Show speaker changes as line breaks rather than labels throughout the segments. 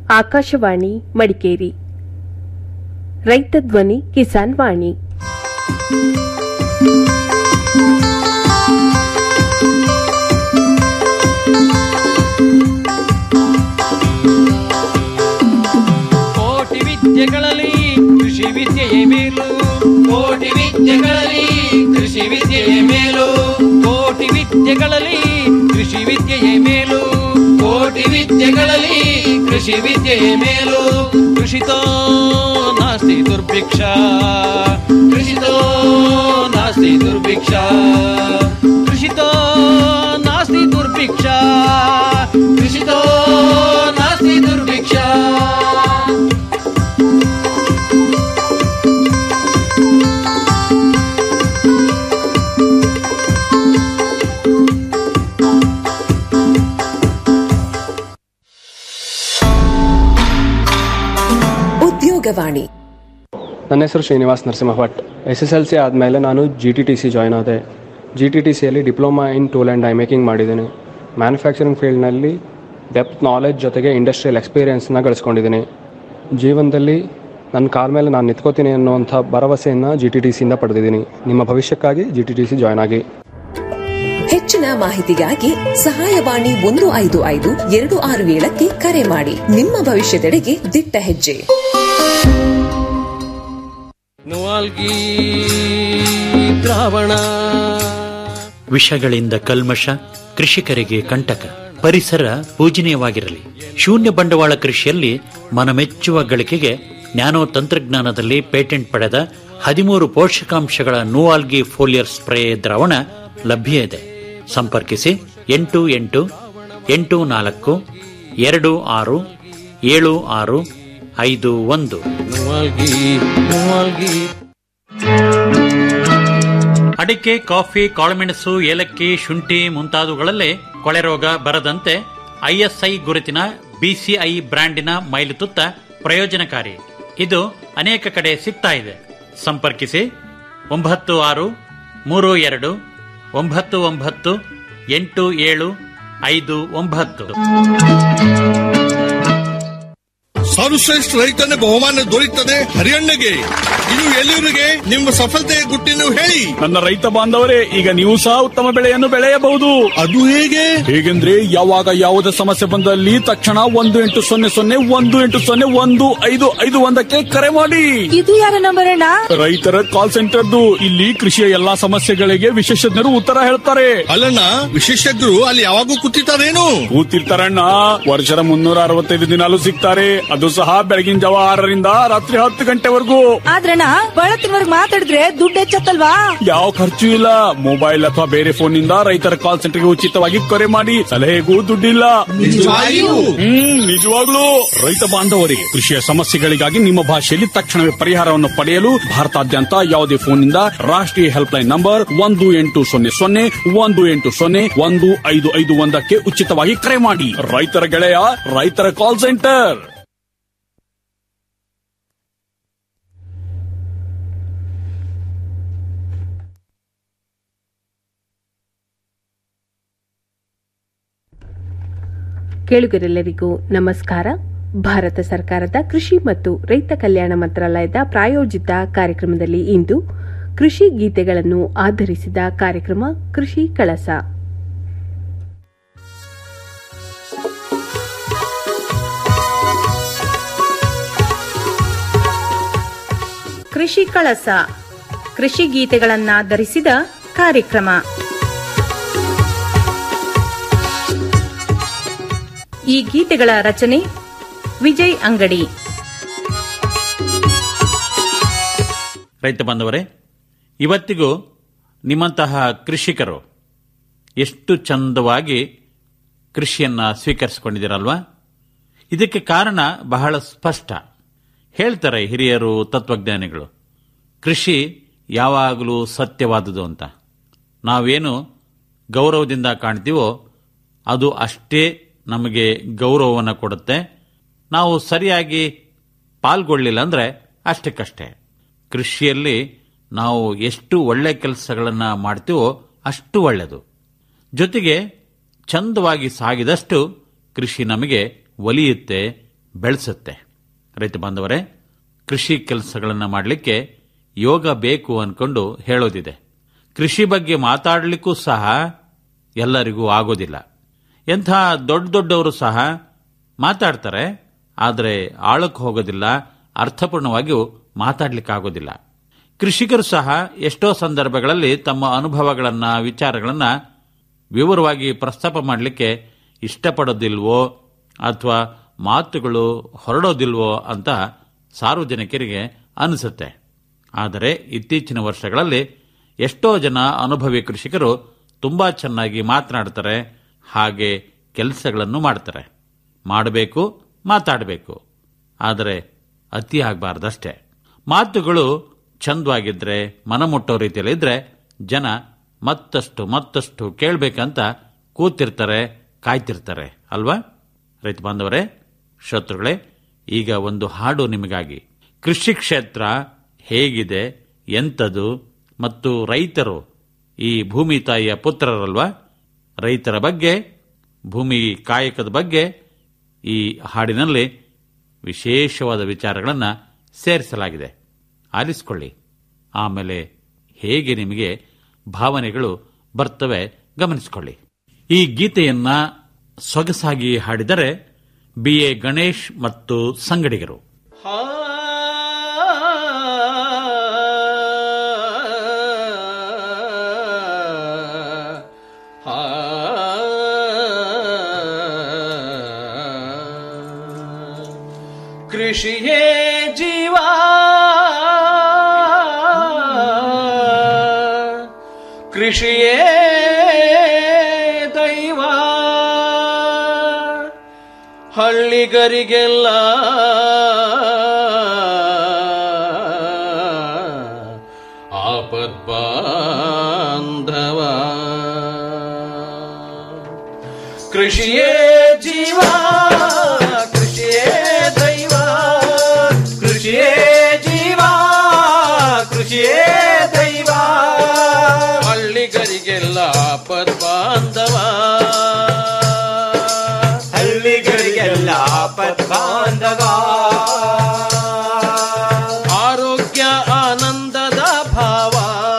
ಆಕಾಶವಾಣಿ ಮಡಿಕೇರಿ ರೈತ ಧ್ವನಿ ಕಿಸಾನ್ ವಾಣಿ
ಕೋಟಿ ವಿದ್ಯೆಗಳಲ್ಲಿ ಕೃಷಿ ವಿದ್ಯೆಯೇ ಮೇಲು ಕೋಟಿ ವಿದ್ಯೆಗಳಲ್ಲಿ ಕೃಷಿ ವಿದ್ಯೆಯೇ ಮೇಲು ಕೋಟಿ ವಿದ್ಯೆಗಳಲ್ಲಿ ಕೃಷಿ ವಿದ್ಯೆಯೇ ಮೇಲು ಕೋಟಿ ವಿದ್ಯೆಗಳಲ್ಲಿ ಕೃಷಿ ವಿದ್ಯೆಯೇ ಮೇಲು ಕೃಷಿತೋ ನಾಸ್ತಿ ದುರ್ಭಿಕ್ಷ ಕೃಷಿತೋ ನಾಸ್ತಿ ದುರ್ಭಿಕ್ಷ ಕೃಷಿತೋ ನಾಸ್ತಿ ದುರ್ಭಿಕ್ಷ ಕೃಷಿತೋ ನಾಸ್ತಿ ದುರ್ಭಿಕ್ಷ
ಉದ್ಯೋಗವಾಣಿ
ನನ್ನ ಹೆಸರು Srinivas Narasimha Bhat S S L C ಆದಮೇಲೆ ನಾನು G T T C join ಆದೆ ಜಿ ಟಿ ಟಿ ಸಿಯಲ್ಲಿ diploma in tool and die making ಮಾಡಿದ್ದೀನಿ ಮ್ಯಾನುಫ್ಯಾಕ್ಚರಿಂಗ್ ಫೀಲ್ಡ್ನಲ್ಲಿ ಡೆಪ್ತ್ ನಾಲೆಜ್ ಜೊತೆಗೆ ಇಂಡಸ್ಟ್ರಿಯಲ್ ಎಕ್ಸ್ಪೀರಿಯನ್ಸ್ನ ಗಳಿಸ್ಕೊಂಡಿದ್ದೀನಿ ಜೀವನದಲ್ಲಿ ನನ್ನ ಕಾಲ ಮೇಲೆ ನಾನು ನಿಂತ್ಕೋತೀನಿ ಅನ್ನುವಂಥ ಭರವಸೆಯನ್ನು ಜಿ ಟಿ ಟಿ ಸಿಯಿಂದ ಪಡೆದಿದ್ದೀನಿ ನಿಮ್ಮ ಭವಿಷ್ಯಕ್ಕಾಗಿ G T T C join ಆಗಿ
ಹೆಚ್ಚಿನ ಮಾಹಿತಿಗಾಗಿ ಸಹಾಯವಾಣಿ ಒಂದು ಐದು ಐದು ಎರಡು ಆರು ಏಳಕ್ಕೆ ಕರೆ ಮಾಡಿ ನಿಮ್ಮ ಭವಿಷ್ಯದೆಡೆಗೆ ದಿಟ್ಟ ಹೆಜ್ಜೆ
ನುವಾಲ್ಗಿ ದ್ರಾವಣ
ವಿಷಗಳಿಂದ ಕಲ್ಮಶ ಕೃಷಿಕರಿಗೆ ಕಂಟಕ ಪರಿಸರ ಪೂಜನೀಯವಾಗಿರಲಿ ಶೂನ್ಯ ಬಂಡವಾಳ ಕೃಷಿಯಲ್ಲಿ ಮನಮೆಚ್ಚುವ ಗಳಿಕೆಗೆ ನ್ಯಾನೋ ತಂತ್ರಜ್ಞಾನದಲ್ಲಿ ಪೇಟೆಂಟ್ ಪಡೆದ ಹದಿಮೂರು ಪೋಷಕಾಂಶಗಳ ನೂವಾಲ್ಗಿ ಫೋಲಿಯರ್ ಸ್ಪ್ರೇ ದ್ರಾವಣ ಲಭ್ಯ ಇದೆ ಸಂಪರ್ಕಿಸಿ ಎಂಟು ಎಂಟು ಎಂಟು ನಾಲ್ಕು ಎರಡು ಆರು ಏಳು ಆರು ಐದು ಒಂದು
ನುವಾಲ್ಗಿ ನುವಾಲ್ಗಿ
ಅಡಿಕೆ ಕಾಫಿ ಕಾಳುಮೆಣಸು ಏಲಕ್ಕಿ ಶುಂಠಿ ಮುಂತಾದವುಗಳಲ್ಲೇ ಕೊಳೆ ರೋಗ ಬರದಂತೆ ಐಎಸ್ಐ ಗುರುತಿನ ಬಿಸಿಐ ಬ್ರ್ಯಾಂಡಿನ ಮೈಲುತುತ್ತ ಪ್ರಯೋಜನಕಾರಿ ಇದು ಅನೇಕ ಕಡೆ ಸಿಗ್ತಾ ಇದೆ ಸಂಪರ್ಕಿಸಿ ಒಂಬತ್ತು ಆರು ಮೂರು ಎರಡು ಒಂಬತ್ತು ಒಂಬತ್ತು ಎಂಟು ಏಳು ಐದು ಒಂಬತ್ತು
ಸರ್ವಶ್ರೇಷ್ಠ ರೈತನ ಬಹುಮಾನ ದೊರೆಯುತ್ತದೆ ಹರಿಯಣ್ಣಗೆ ಇದು ಎಲ್ಲಿವರಿಗೆ ನಿಮ್ಮ ಸಫಲತೆಯ ಗುಟ್ಟಿನ ಹೇಳಿ
ನನ್ನ ರೈತ ಬಾಂಧವರೇ ಈಗ ನೀವು ಸಹ ಉತ್ತಮ ಬೆಳೆಯನ್ನು ಬೆಳೆಯಬಹುದು
ಅದು ಹೇಗೆ
ಹೇಗೆಂದ್ರೆ ಯಾವಾಗ ಯಾವುದೇ ಸಮಸ್ಯೆ ಬಂದಲ್ಲಿ ತಕ್ಷಣ ಒಂದು ಎಂಟು ಸೊನ್ನೆ ಸೊನ್ನೆ ಒಂದು ಎಂಟು ಸೊನ್ನೆ ಒಂದು ಐದು ಐದು ಒಂದಕ್ಕೆ ಕರೆ ಮಾಡಿ
ಇದು ಯಾರ ನಂಬರ್ ಅಣ್ಣ
ರೈತರ ಕಾಲ್ ಸೆಂಟರ್ದು ಇಲ್ಲಿ ಕೃಷಿಯ ಎಲ್ಲಾ ಸಮಸ್ಯೆಗಳಿಗೆ ವಿಶೇಷಜ್ಞರು ಉತ್ತರ ಹೇಳ್ತಾರೆ
ಅಲ್ಲಣ್ಣ ವಿಶೇಷಜ್ಞರು ಅಲ್ಲಿ ಯಾವಾಗೂ ಕೂತಿರ್ತಾರೇನು
ಕೂತಿರ್ತಾರಣ್ಣ ವರ್ಷದ ಮುನ್ನೂರ ಅರವತ್ತೈದು ದಿನಾಲು ಸಿಗ್ತಾರೆ ಅದು ಸಹ ಬೆಳಗಿನ ಜಾವ ಆರರಿಂದ ರಾತ್ರಿ ಹತ್ತು ಗಂಟೆವರೆಗೂ
ಆದ್ರಣ್ಣ ಬಳತ್ತಿನವರ್ಗ್ ಮಾತಾಡಿದ್ರೆ ದುಡ್ಡು ಹೆಚ್ಚತ್ತಲ್ವಾ
ಯಾವ ಖರ್ಚು ಇಲ್ಲ ಮೊಬೈಲ್ ಅಥವಾ ಬೇರೆ ಫೋನ್ ನಿಂದ ರೈತರ ಕಾಲ್ ಸೆಂಟರ್ಗೆ ಉಚಿತವಾಗಿ ಕರೆ ಮಾಡಿ ಸಲಹೆಗೂ ದುಡ್ಡಿಲ್ಲ
ನಿಜವಾಗಿಯೂ?
ಹ್ಮ್ ನಿಜವಾಗ್ಲೂ ರೈತ ಬಾಂಧವರೇ ಕೃಷಿಯ ಸಮಸ್ಯೆಗಳಿಗಾಗಿ ನಿಮ್ಮ ಭಾಷೆಯಲ್ಲಿ ತಕ್ಷಣವೇ ಪರಿಹಾರವನ್ನು ಪಡೆಯಲು ಭಾರತಾದ್ಯಂತ ಯಾವುದೇ ಫೋನ್ ನಿಂದ ರಾಷ್ಟ್ರೀಯ ಹೆಲ್ಪ್ ಲೈನ್ ನಂಬರ್ ಒಂದು ಎಂಟು ಸೊನ್ನೆ ಸೊನ್ನೆ ಒಂದು ಎಂಟು ಸೊನ್ನೆ ಒಂದು ಐದು ಐದು ಒಂದಕ್ಕೆ ಉಚಿತವಾಗಿ ಕರೆ ಮಾಡಿ ರೈತರ ಗೆಳೆಯ ರೈತರ ಕಾಲ್ ಸೆಂಟರ್
ಕೇಳುಗರೆಲ್ಲರಿಗೂ ನಮಸ್ಕಾರ ಭಾರತ ಸರ್ಕಾರದ ಕೃಷಿ ಮತ್ತು ರೈತ ಕಲ್ಯಾಣ ಮಂತ್ರಾಲಯದ ಪ್ರಾಯೋಜಿತ ಕಾರ್ಯಕ್ರಮದಲ್ಲಿ ಇಂದು ಕೃಷಿ ಗೀತೆಗಳನ್ನು ಆಧರಿಸಿದ ಕಾರ್ಯಕ್ರಮ ಕೃಷಿ ಕಳಸ
ಕೃಷಿ ಕಳಸ ಕೃಷಿ ಗೀತೆಗಳನ್ನಾಧರಿಸಿದ ಕಾರ್ಯಕ್ರಮ ಈ ಗೀತೆಗಳ ರಚನೆ ವಿಜಯ್ ಅಂಗಡಿ
ರೈತ ಬಾಂಧವರೇ ಇವತ್ತಿಗೂ ನಿಮ್ಮಂತಹ ಕೃಷಿಕರು ಎಷ್ಟು ಚಂದವಾಗಿ ಕೃಷಿಯನ್ನ ಸ್ವೀಕರಿಸಿಕೊಂಡಿದ್ದೀರಲ್ವಾ ಇದಕ್ಕೆ ಕಾರಣ ಬಹಳ ಸ್ಪಷ್ಟ ಹೇಳ್ತಾರೆ ಹಿರಿಯರು ತತ್ವಜ್ಞಾನಿಗಳು ಕೃಷಿ ಯಾವಾಗಲೂ ಸತ್ಯವಾದುದು ಅಂತ ನಾವೇನು ಗೌರವದಿಂದ ಕಾಣ್ತೀವೋ ಅದು ಅಷ್ಟೇ ನಮಗೆ ಗೌರವವನ್ನು ಕೊಡುತ್ತೆ ನಾವು ಸರಿಯಾಗಿ ಪಾಲ್ಗೊಳ್ಳಿಲ್ಲ ಅಂದರೆ ಅಷ್ಟಕ್ಕಷ್ಟೇ ಕೃಷಿಯಲ್ಲಿ ನಾವು ಎಷ್ಟು ಒಳ್ಳೆ ಕೆಲಸಗಳನ್ನು ಮಾಡ್ತೀವೋ ಅಷ್ಟು ಒಳ್ಳೆಯದು ಜೊತೆಗೆ ಚಂದವಾಗಿ ಸಾಗಿದಷ್ಟು ಕೃಷಿ ನಮಗೆ ಒಲಿಯುತ್ತೆ ಬೆಳೆಸುತ್ತೆ ರೈತ ಬಾಂಧವರೇ ಕೃಷಿ ಕೆಲಸಗಳನ್ನು ಮಾಡಲಿಕ್ಕೆ ಯೋಗ ಬೇಕು ಅನ್ಕೊಂಡು ಹೇಳೋದಿದೆ ಕೃಷಿ ಬಗ್ಗೆ ಮಾತಾಡಲಿಕ್ಕೂ ಸಹ ಎಲ್ಲರಿಗೂ ಆಗೋದಿಲ್ಲ ಎಂಥ ದೊಡ್ಡ ದೊಡ್ಡವರು ಸಹ ಮಾತಾಡ್ತಾರೆ ಆದರೆ ಆಳಕ್ಕೆ ಹೋಗೋದಿಲ್ಲ ಅರ್ಥಪೂರ್ಣವಾಗಿಯೂ ಮಾತಾಡಲಿಕ್ಕಾಗೋದಿಲ್ಲ ಕೃಷಿಕರು ಸಹ ಎಷ್ಟೋ ಸಂದರ್ಭಗಳಲ್ಲಿ ತಮ್ಮ ಅನುಭವಗಳನ್ನು ವಿಚಾರಗಳನ್ನು ವಿವರವಾಗಿ ಪ್ರಸ್ತಾಪ ಮಾಡಲಿಕ್ಕೆ ಇಷ್ಟಪಡೋದಿಲ್ವೋ ಅಥವಾ ಮಾತುಗಳು ಹೊರಡೋದಿಲ್ವೋ ಅಂತ ಸಾರ್ವಜನಿಕರಿಗೆ ಅನಿಸುತ್ತೆ ಆದರೆ ಇತ್ತೀಚಿನ ವರ್ಷಗಳಲ್ಲಿ ಎಷ್ಟೋ ಜನ ಅನುಭವಿ ಕೃಷಿಕರು ತುಂಬಾ ಚೆನ್ನಾಗಿ ಮಾತನಾಡ್ತಾರೆ ಹಾಗೆ ಕೆಲಸಗಳನ್ನು ಮಾಡ್ತಾರೆ ಮಾಡಬೇಕು ಮಾತಾಡಬೇಕು ಆದರೆ ಅತಿ ಆಗಬಾರ್ದಷ್ಟೇ ಮಾತುಗಳು ಚಂದವಾಗಿದ್ರೆ ಮನಮುಟ್ಟೋ ರೀತಿಯಲ್ಲಿದ್ರೆ ಜನ ಮತ್ತಷ್ಟು ಮತ್ತಷ್ಟು ಕೇಳಬೇಕಂತ ಕೂತಿರ್ತಾರೆ ಕಾಯ್ತಿರ್ತಾರೆ ಅಲ್ವಾ ರೈತ ಬಾಂಧವರೇ ಶ್ರೋತೃಗಳೇ ಈಗ ಒಂದು ಹಾಡು ನಿಮಗಾಗಿ ಕೃಷಿ ಕ್ಷೇತ್ರ ಹೇಗಿದೆ ಎಂಥದು ಮತ್ತು ರೈತರು ಈ ಭೂಮಿ ತಾಯಿಯ ಪುತ್ರರಲ್ವಾ ರೈತರ ಬಗ್ಗೆ ಭೂಮಿ ಕಾಯಕದ ಬಗ್ಗೆ ಈ ಹಾಡಿನಲ್ಲಿ ವಿಶೇಷವಾದ ವಿಚಾರಗಳನ್ನು ಸೇರಿಸಲಾಗಿದೆ ಆಲಿಸಿಕೊಳ್ಳಿ ಆಮೇಲೆ ಹೇಗೆ ನಿಮಗೆ ಭಾವನೆಗಳು ಬರ್ತವೆ ಗಮನಿಸಿಕೊಳ್ಳಿ ಈ ಗೀತೆಯನ್ನ ಸೊಗಸಾಗಿ ಹಾಡಿದರೆ ಬಿ ಎ ಗಣೇಶ್ ಮತ್ತು ಸಂಗಡಿಗರು
ಕೃಷಿಯೇ ಜೀವ ಕೃಷಿಯೇ ದೈವ ಹಳ್ಳಿಗರಿಗೆಲ್ಲ ಆಪದ್ ಬಾಂಧವ ಕೃಷಿಯೇ ಜೀವ ಕೃಷಿಯೇ ದೈವ ಕೃಷಿಯೇ ಜೀವ ಕೃಷಿಯೇ ದೈವ ಹಳ್ಳಿಗರಿಗೆಲ್ಲ ಆಪದ್ ಬಾಂಧವ ಹಳ್ಳಿಗರಿಗೆಲ್ಲ ಆಪದ್ ಬಾಂಧವ ಆರೋಗ್ಯ ಆನಂದದ ಭಾವ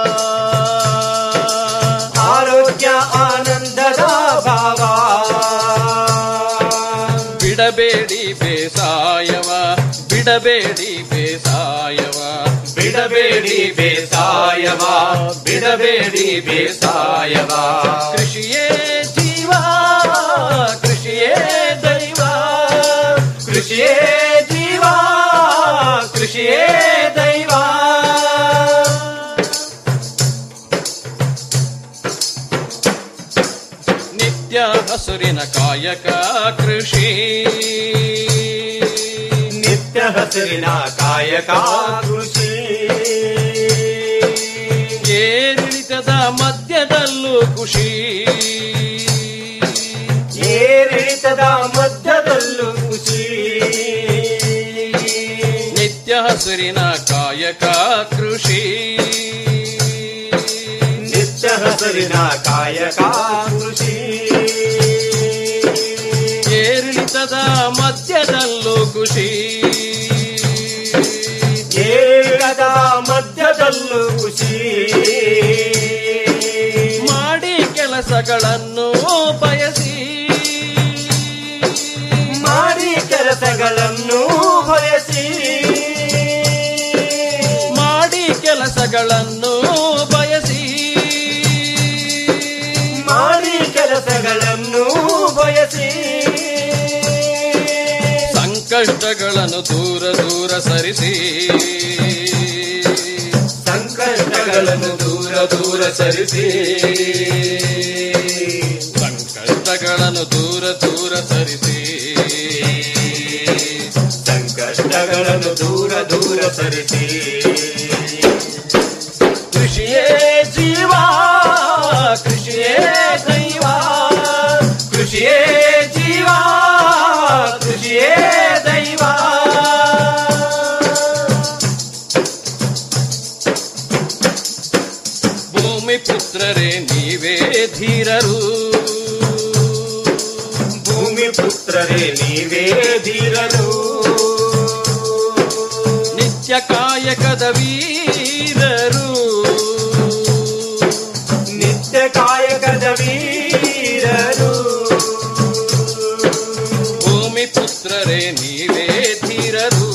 ಆರೋಗ್ಯ ಆನಂದದ ಭಾವ ಬಿಡಬೇಡಿ ಬೇಸಾಯವ ಬಿಡಬೇಡಿ ಬೇಸಾಯವ ಬಿಡಬೇಡಿ ಬೇಸಾಯವ ಬಿಡಬೇಡಿ ಬೇಸಾಯವ ಕೃಷಿಯೇ ಜೀವ ಕೃಷಿಯೇ ದೈವ ಕೃಷಿಯೇ ಜೀವ ಕೃಷಿಯೇ ದೈವ ನಿತ್ಯ ಹಸುರಿನ ಕಾಯಕ ಕೃಷಿ ನಿತ್ಯ ಹಸುರಿನ ಕಾಯಕ ಕೃಷಿ ಏರಿಳಿತದ ಮಧ್ಯದಲ್ಲೂ ಖುಷಿ ಏರಿಳಿತದ ಮಧ್ಯದಲ್ಲೂ ಖುಷಿ ನಿತ್ಯ ಹಸುರಿನ ಕಾಯಕ ಕೃಷಿ ನಿತ್ಯ ಹಸುರಿನ ಕಾಯಕ ಕೃಷಿ ಏರಿಳಿತದ ಮಧ್ಯದಲ್ಲೂ ಖುಷಿ ಏರಿಳಿತದ ಮಧ್ಯದಲ್ಲೂ ಖುಷಿ ಮಾಡಿ ಕೆಲಸಗಳನ್ನು ಬಯಸಿ ಮಾಡಿ ಕೆಲಸಗಳನ್ನು ಬಯಸಿ ಮಾಡಿ ಕೆಲಸಗಳನ್ನು ಬಯಸಿ ಮಾಡಿ ಕೆಲಸಗಳನ್ನು ಬಯಸಿ ಸಂಕಷ್ಟಗಳನ್ನು ದೂರ ದೂರ ಸರಿಸಿ ಸಂಕಷ್ಟಗಳನ್ನು ದೂರ ದೂರ ಸರಿಸಿ ಸಂಕಷ್ಟಗಳನ್ನು ದೂರ ದೂರ ಸರಿಸಿ ಸಂಕಷ್ಟಗಳನ್ನು ದೂರ ದೂರ ಸರಿಸಿ ಕೃಷಿಯೇ ಜೀವ ಕೃಷಿಯೇ ದೈವ ಕೃಷಿಯೇ ಜೀವ ಕೃಷಿಯೇ ದೈವ ಭೂಮಿ ಪುತ್ರರೇ ನೀವೇ ಧೀರರು ಭೂಮಿ ಪುತ್ರರೇ ನೀವೇ ಧೀರರು
ನಿತ್ಯ ಕಾಯಕದ ವೀರರು
ನಿತ್ಯ ಕಾಯಕದ ವೀರರು
ಭೂಮಿ ಪುತ್ರರೇ ನೀವೇ ಧೀರರು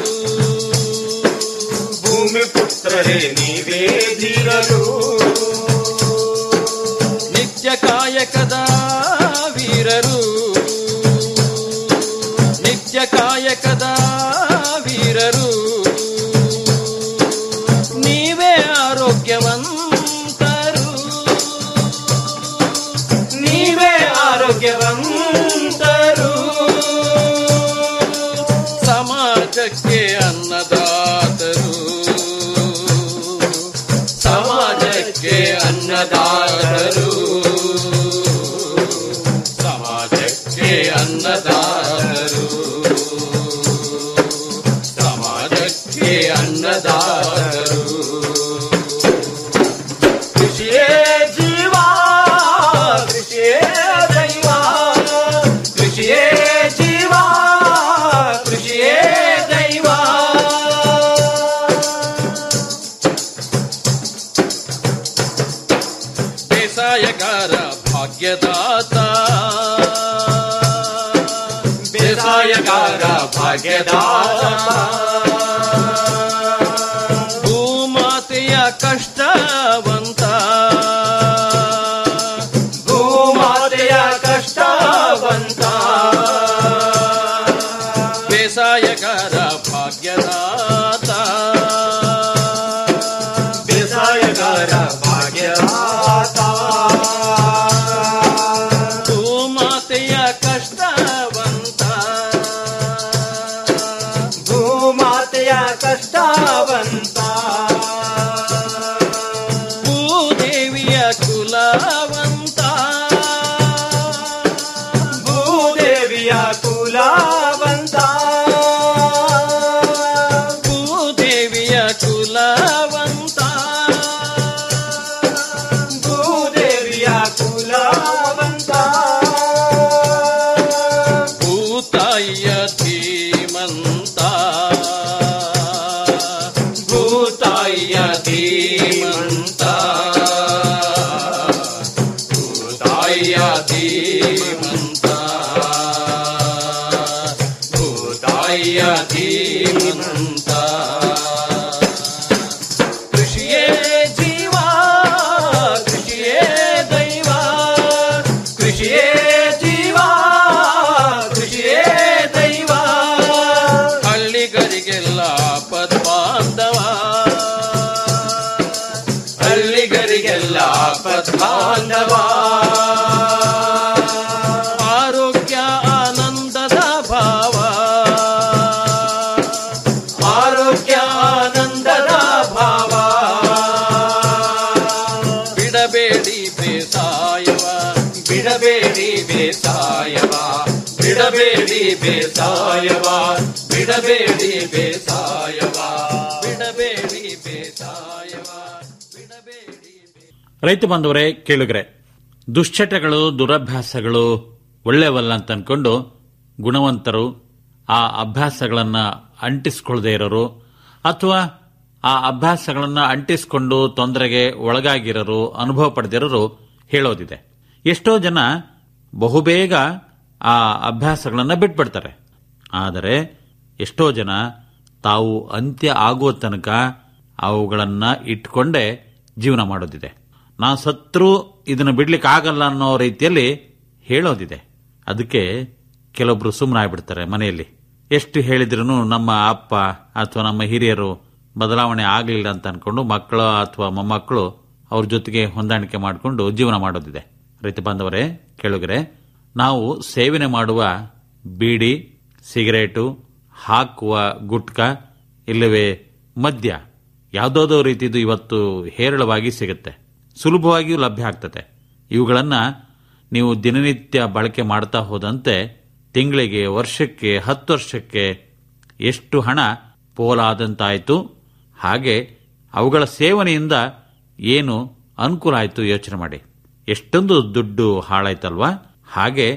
ಭೂಮಿ ಪುತ್ರರೇ ನೀವೇ ಧೀರರು
ನಿತ್ಯ ಕಾಯಕದ ವೀರರು ನಿತ್ಯ ಕಾಯಕದ ವೀರರು ನೀವೇ ಆರೋಗ್ಯವಂತರು
ನೀವೇ ಆರೋಗ್ಯವಂತರು
ಸಮಾಜಕ್ಕೆ ಅನ್ನದಾತರು ಸಮಾಜಕ್ಕೆ ಅನ್ನದಾತರು ಸಮಾಜಕ್ಕೆ ಅನ್ನದಾತರು ಸಮಾಜಕ್ಕೆ ಅನ್ನದಾತರು
ಕೃಷಿಯೇ ಜೀವ ಕೃಷಿಯೇ ದೈವ ಕೃಷಿಯೇ ಜೀವ ಕೃಷಿಯೇ ದೈವ
ಬೇಸಾಯಗಾರ ಭಾಗ್ಯದಾತ
ಬೇಸಾಯಗಾರ ಭಾಗ್ಯದಾತ
ಭೂಮಾತೆಯ ಕಷ್ಟವಂತ
ಭೂಮಾತೆಯ ಕಷ್ಟವಂತ
ಬೇಸಾಯಗಾರ ಭಾಗ್ಯದಾತ
ಬೇಸಾಯಗಾರ ಭಾಗ್ಯದಾತ
ಭೂಮಾತೆಯ ಕಷ್ಟವಂತ
ಭೂಮಾತೆಯ ಕಷ್ಟವಂತ
ಭೂದೇವಿಯ ಕುಲವಂತ
ಭೂದೇವಿಯ ಕುಲವಂತ
ಭೂದೇವಿಯ ಕುಲವಂತ
ಭೂದೇವಿಯ ಕುಲವಂತ
ಭೂತಾಯಿಯ ಧೀಮಂತ
ಭೂತಾಯಿಯ ಧೀಮಂತ
ಭೂತಾಯಿಯ ಧೀಮಂತ ಭೂತಾಯಿಯ ಧೀಮಂತ
ಕೃಷಿಯೇ ಜೀವ ಕೃಷಿಯೇ ದೈವ ಕೃಷಿಯೇ ಜೀವ ಕೃಷಿಯೇ ದೈವ
ಹಳ್ಳಿಗರಿಗೆಲ್ಲ ಪದ್ಮಾಂಧವ
ಹಳ್ಳಿಗರಿಗೆಲ್ಲ ಪದ್ಮಾಂಧವ
ಆರೋಗ್ಯ ಆನಂದದ ಭಾವ
ಆರೋಗ್ಯ ಆನಂದದ ಭಾವ
ಬಿಡಬೇಡಿ ಬೇಸಾಯವ
ಬಿಡಬೇಡಿ ಬೇಸಾಯವ ಬಿಡಬೇಡಿ ಬೇಸಾಯವ ಬಿಡಬೇಡಿ ಬೇಸಾಯವ
ಬಿಡಬೇಡಿ ಬೇಸಾಯವ ಬಿಡಬೇಡಿ
ರೈತ ಬಾಂಧವರೇ ಕೇಳುಗರೆ ದುಶ್ಚಟಗಳು ದುರಭ್ಯಾಸಗಳು ಒಳ್ಳೆಯವಲ್ಲ ಅಂತ ಅನ್ಕೊಂಡು ಗುಣವಂತರು ಆ ಅಭ್ಯಾಸಗಳನ್ನ ಅಂಟಿಸ್ಕೊಳ್ಳದೆ ಇರೋರು ಅಥವಾ ಆ ಅಭ್ಯಾಸಗಳನ್ನ ಅಂಟಿಸ್ಕೊಂಡು ತೊಂದರೆಗೆ ಒಳಗಾಗಿರೋರು ಅನುಭವ ಪಡೆದಿರೋರು ಹೇಳೋದಿದೆ ಎಷ್ಟೋ ಜನ ಬಹುಬೇಗ ಆ ಅಭ್ಯಾಸಗಳನ್ನ ಬಿಟ್ಬಿಡ್ತಾರೆ ಆದರೆ ಎಷ್ಟೋ ಜನ ತಾವು ಅಂತ್ಯ ಆಗುವ ತನಕ ಅವುಗಳನ್ನ ಇಟ್ಕೊಂಡೇ ಜೀವನ ಮಾಡೋದಿದೆ ನಾ ಸತ್ರು ಇದನ್ನು ಬಿಡ್ಲಿಕ್ಕೆ ಆಗಲ್ಲ ಅನ್ನೋ ರೀತಿಯಲ್ಲಿ ಹೇಳೋದಿದೆ ಅದಕ್ಕೆ ಕೆಲವೊಬ್ರು ಸುಮ್ಮನಾಗ್ಬಿಡ್ತಾರೆ ಮನೆಯಲ್ಲಿ ಎಷ್ಟು ಹೇಳಿದ್ರು ನಮ್ಮ ಅಪ್ಪ ಅಥವಾ ನಮ್ಮ ಹಿರಿಯರು ಬದಲಾವಣೆ ಆಗಲಿಲ್ಲ ಅಂತ ಅನ್ಕೊಂಡು ಮಕ್ಕಳು ಅಥವಾ ಮೊಮ್ಮಕ್ಕಳು ಅವ್ರ ಜೊತೆಗೆ ಹೊಂದಾಣಿಕೆ ಮಾಡಿಕೊಂಡು ಜೀವನ ಮಾಡೋದಿದೆ ರೈತ ಬಾಂಧವರೇ ಕೇಳುಗರೆ ನಾವು ಸೇವನೆ ಮಾಡುವ ಬೀಡಿ ಸಿಗರೇಟು ಹಾಕುವ ಗುಟ್ಕ ಇಲ್ಲವೇ ಮದ್ಯ ಯಾವುದಾದೋ ರೀತಿದು ಇವತ್ತು ಹೇರಳವಾಗಿ ಸಿಗುತ್ತೆ ಸುಲಭವಾಗಿಯೂ ಲಭ್ಯ ಆಗ್ತದೆ ಇವುಗಳನ್ನ ನೀವು ದಿನನಿತ್ಯ ಬಳಕೆ ಮಾಡ್ತಾ ಹೋದಂತೆ ತಿಂಗಳಿಗೆ ವರ್ಷಕ್ಕೆ ಹತ್ತು ವರ್ಷಕ್ಕೆ ಎಷ್ಟು ಹಣ ಪೋಲಾದಂತಾಯಿತು ಹಾಗೆ ಅವುಗಳ ಸೇವನೆಯಿಂದ ಏನು ಅನುಕೂಲ ಆಯಿತು ಯೋಚನೆ ಮಾಡಿ ಎಷ್ಟೊಂದು ದುಡ್ಡು ಹಾಳಾಯ್ತಲ್ವಾ ಹಾಗೆ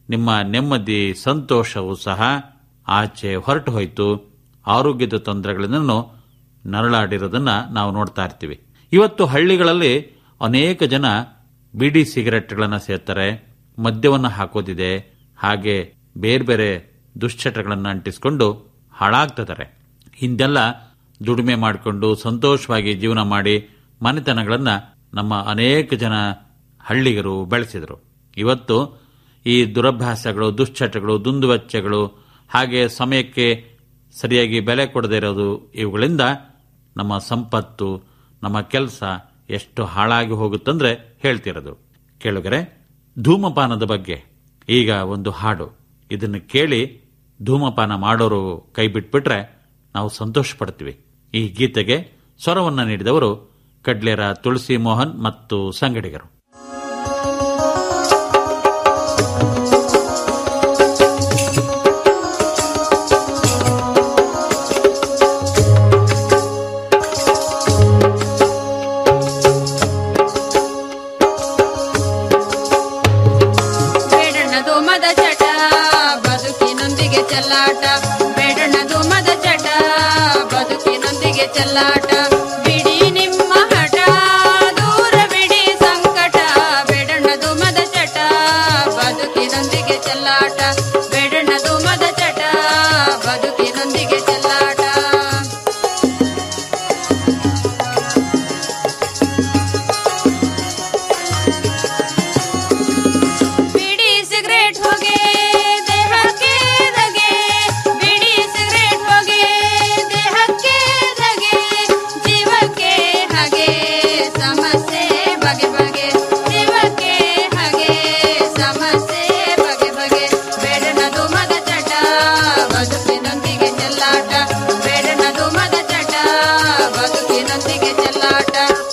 ನಿಮ್ಮ ನೆಮ್ಮದಿ ಸಂತೋಷವೂ ಸಹ ಆಚೆ ಹೊರಟು ಹೋಯಿತು ಆರೋಗ್ಯದ ತೊಂದರೆಗಳನ್ನು ನರಳಾಡಿರೋದನ್ನ ನಾವು ನೋಡ್ತಾ ಇರ್ತೀವಿ ಇವತ್ತು ಹಳ್ಳಿಗಳಲ್ಲಿ ಅನೇಕ ಜನ ಬಿಡಿ ಸಿಗರೆಟ್ಗಳನ್ನು ಸೇರ್ತಾರೆ ಮದ್ಯವನ್ನು ಹಾಕೋದಿದೆ ಹಾಗೆ ಬೇರೆ ಬೇರೆ ದುಶ್ಚಟಗಳನ್ನು ಅಂಟಿಸಿಕೊಂಡು ಹಾಳಾಗ್ತಿದ್ದಾರೆ ಹಿಂದೆಲ್ಲ ದುಡಿಮೆ ಮಾಡಿಕೊಂಡು ಸಂತೋಷವಾಗಿ ಜೀವನ ಮಾಡಿ ಮನೆತನಗಳನ್ನ ನಮ್ಮ ಅನೇಕ ಜನ ಹಳ್ಳಿಗರು ಬೆಳೆಸಿದರು ಇವತ್ತು ಈ ದುರಭ್ಯಾಸಗಳು ದುಶ್ಚಟಗಳು ದುಂದುವೆಚ್ಚಗಳು ಹಾಗೆ ಸಮಯಕ್ಕೆ ಸರಿಯಾಗಿ ಬೆಲೆ ಕೊಡದೇ ಇರೋದು ಇವುಗಳಿಂದ ನಮ್ಮ ಸಂಪತ್ತು ನಮ್ಮ ಕೆಲಸ ಎಷ್ಟು ಹಾಳಾಗಿ ಹೋಗುತ್ತಂದ್ರೆ ಹೇಳ್ತಿರೋದು ಕೇಳುಗರೆ ಧೂಮಪಾನದ ಬಗ್ಗೆ ಈಗ ಒಂದು ಹಾಡು ಇದನ್ನು ಕೇಳಿ ಧೂಮಪಾನ ಮಾಡೋರು ಕೈ ಬಿಟ್ಬಿಟ್ರೆ ನಾವು ಸಂತೋಷ ಪಡ್ತೀವಿ ಈ ಗೀತೆಗೆ ಸ್ವರವನ್ನ ನೀಡಿದವರು ಕಡ್ಲೇರ ತುಳಸಿ ಮೋಹನ್ ಮತ್ತು ಸಂಗಡಿಗರು
ಬೇಡಣ್ಣದು ಮದ ಚಟ ಬದುಕಿನೊಂದಿಗೆ ಚೆಲ್ಲಾಟ ಬೇಡಣ್ಣದು ಮದ ಚಟ ಬದುಕಿನೊಂದಿಗೆ ಚೆಲ್ಲಾಟ ಬಿಡಿ ನಿಮ್ಮ ಹಠ ದೂರ ಬಿಡಿ ಸಂಕಟ ಬೇಡಣ್ಣದು ಮದ ಚಟ ಬದುಕಿನೊಂದಿಗೆ ಚೆಲ್ಲಾಟ ಬೇಡಣ್ಣದು ಮದ ಚಟ ಬದುಕಿನೊಂದಿಗೆ ಚೆಲ್ಲಾಟ ಬಿಡಿ ಸಿಗರೇಟ್ ಹೊಗೆ ದೇಹಕ್ಕೆ ಧಗೆ ಬಿಡಿ ಸಿಗರೇಟ್ ಹೊಗೆ ದೇಹಕ್ಕೆ ಧಗೆ ಜೀವಕ್ಕೆ ಹಾಗೆ ಸಮಸ್ಯೆ ಬಗೆ ಬಗೆ ಜೀವಕ್ಕೆ ಹಾಗೆ ಸಮಸ್ಯೆ ಬಗೆ ಬಗೆ ಬೇಡನದು ಮದ ಚಟ ಬದುಕಿನೊಂದಿಗೆ ಚೆಲ್ಲಾಟ ಬೇಡನದು ಮದ ಚಟ ಬದುಕಿನೊಂದಿಗೆ ಚೆಲ್ಲಾಟ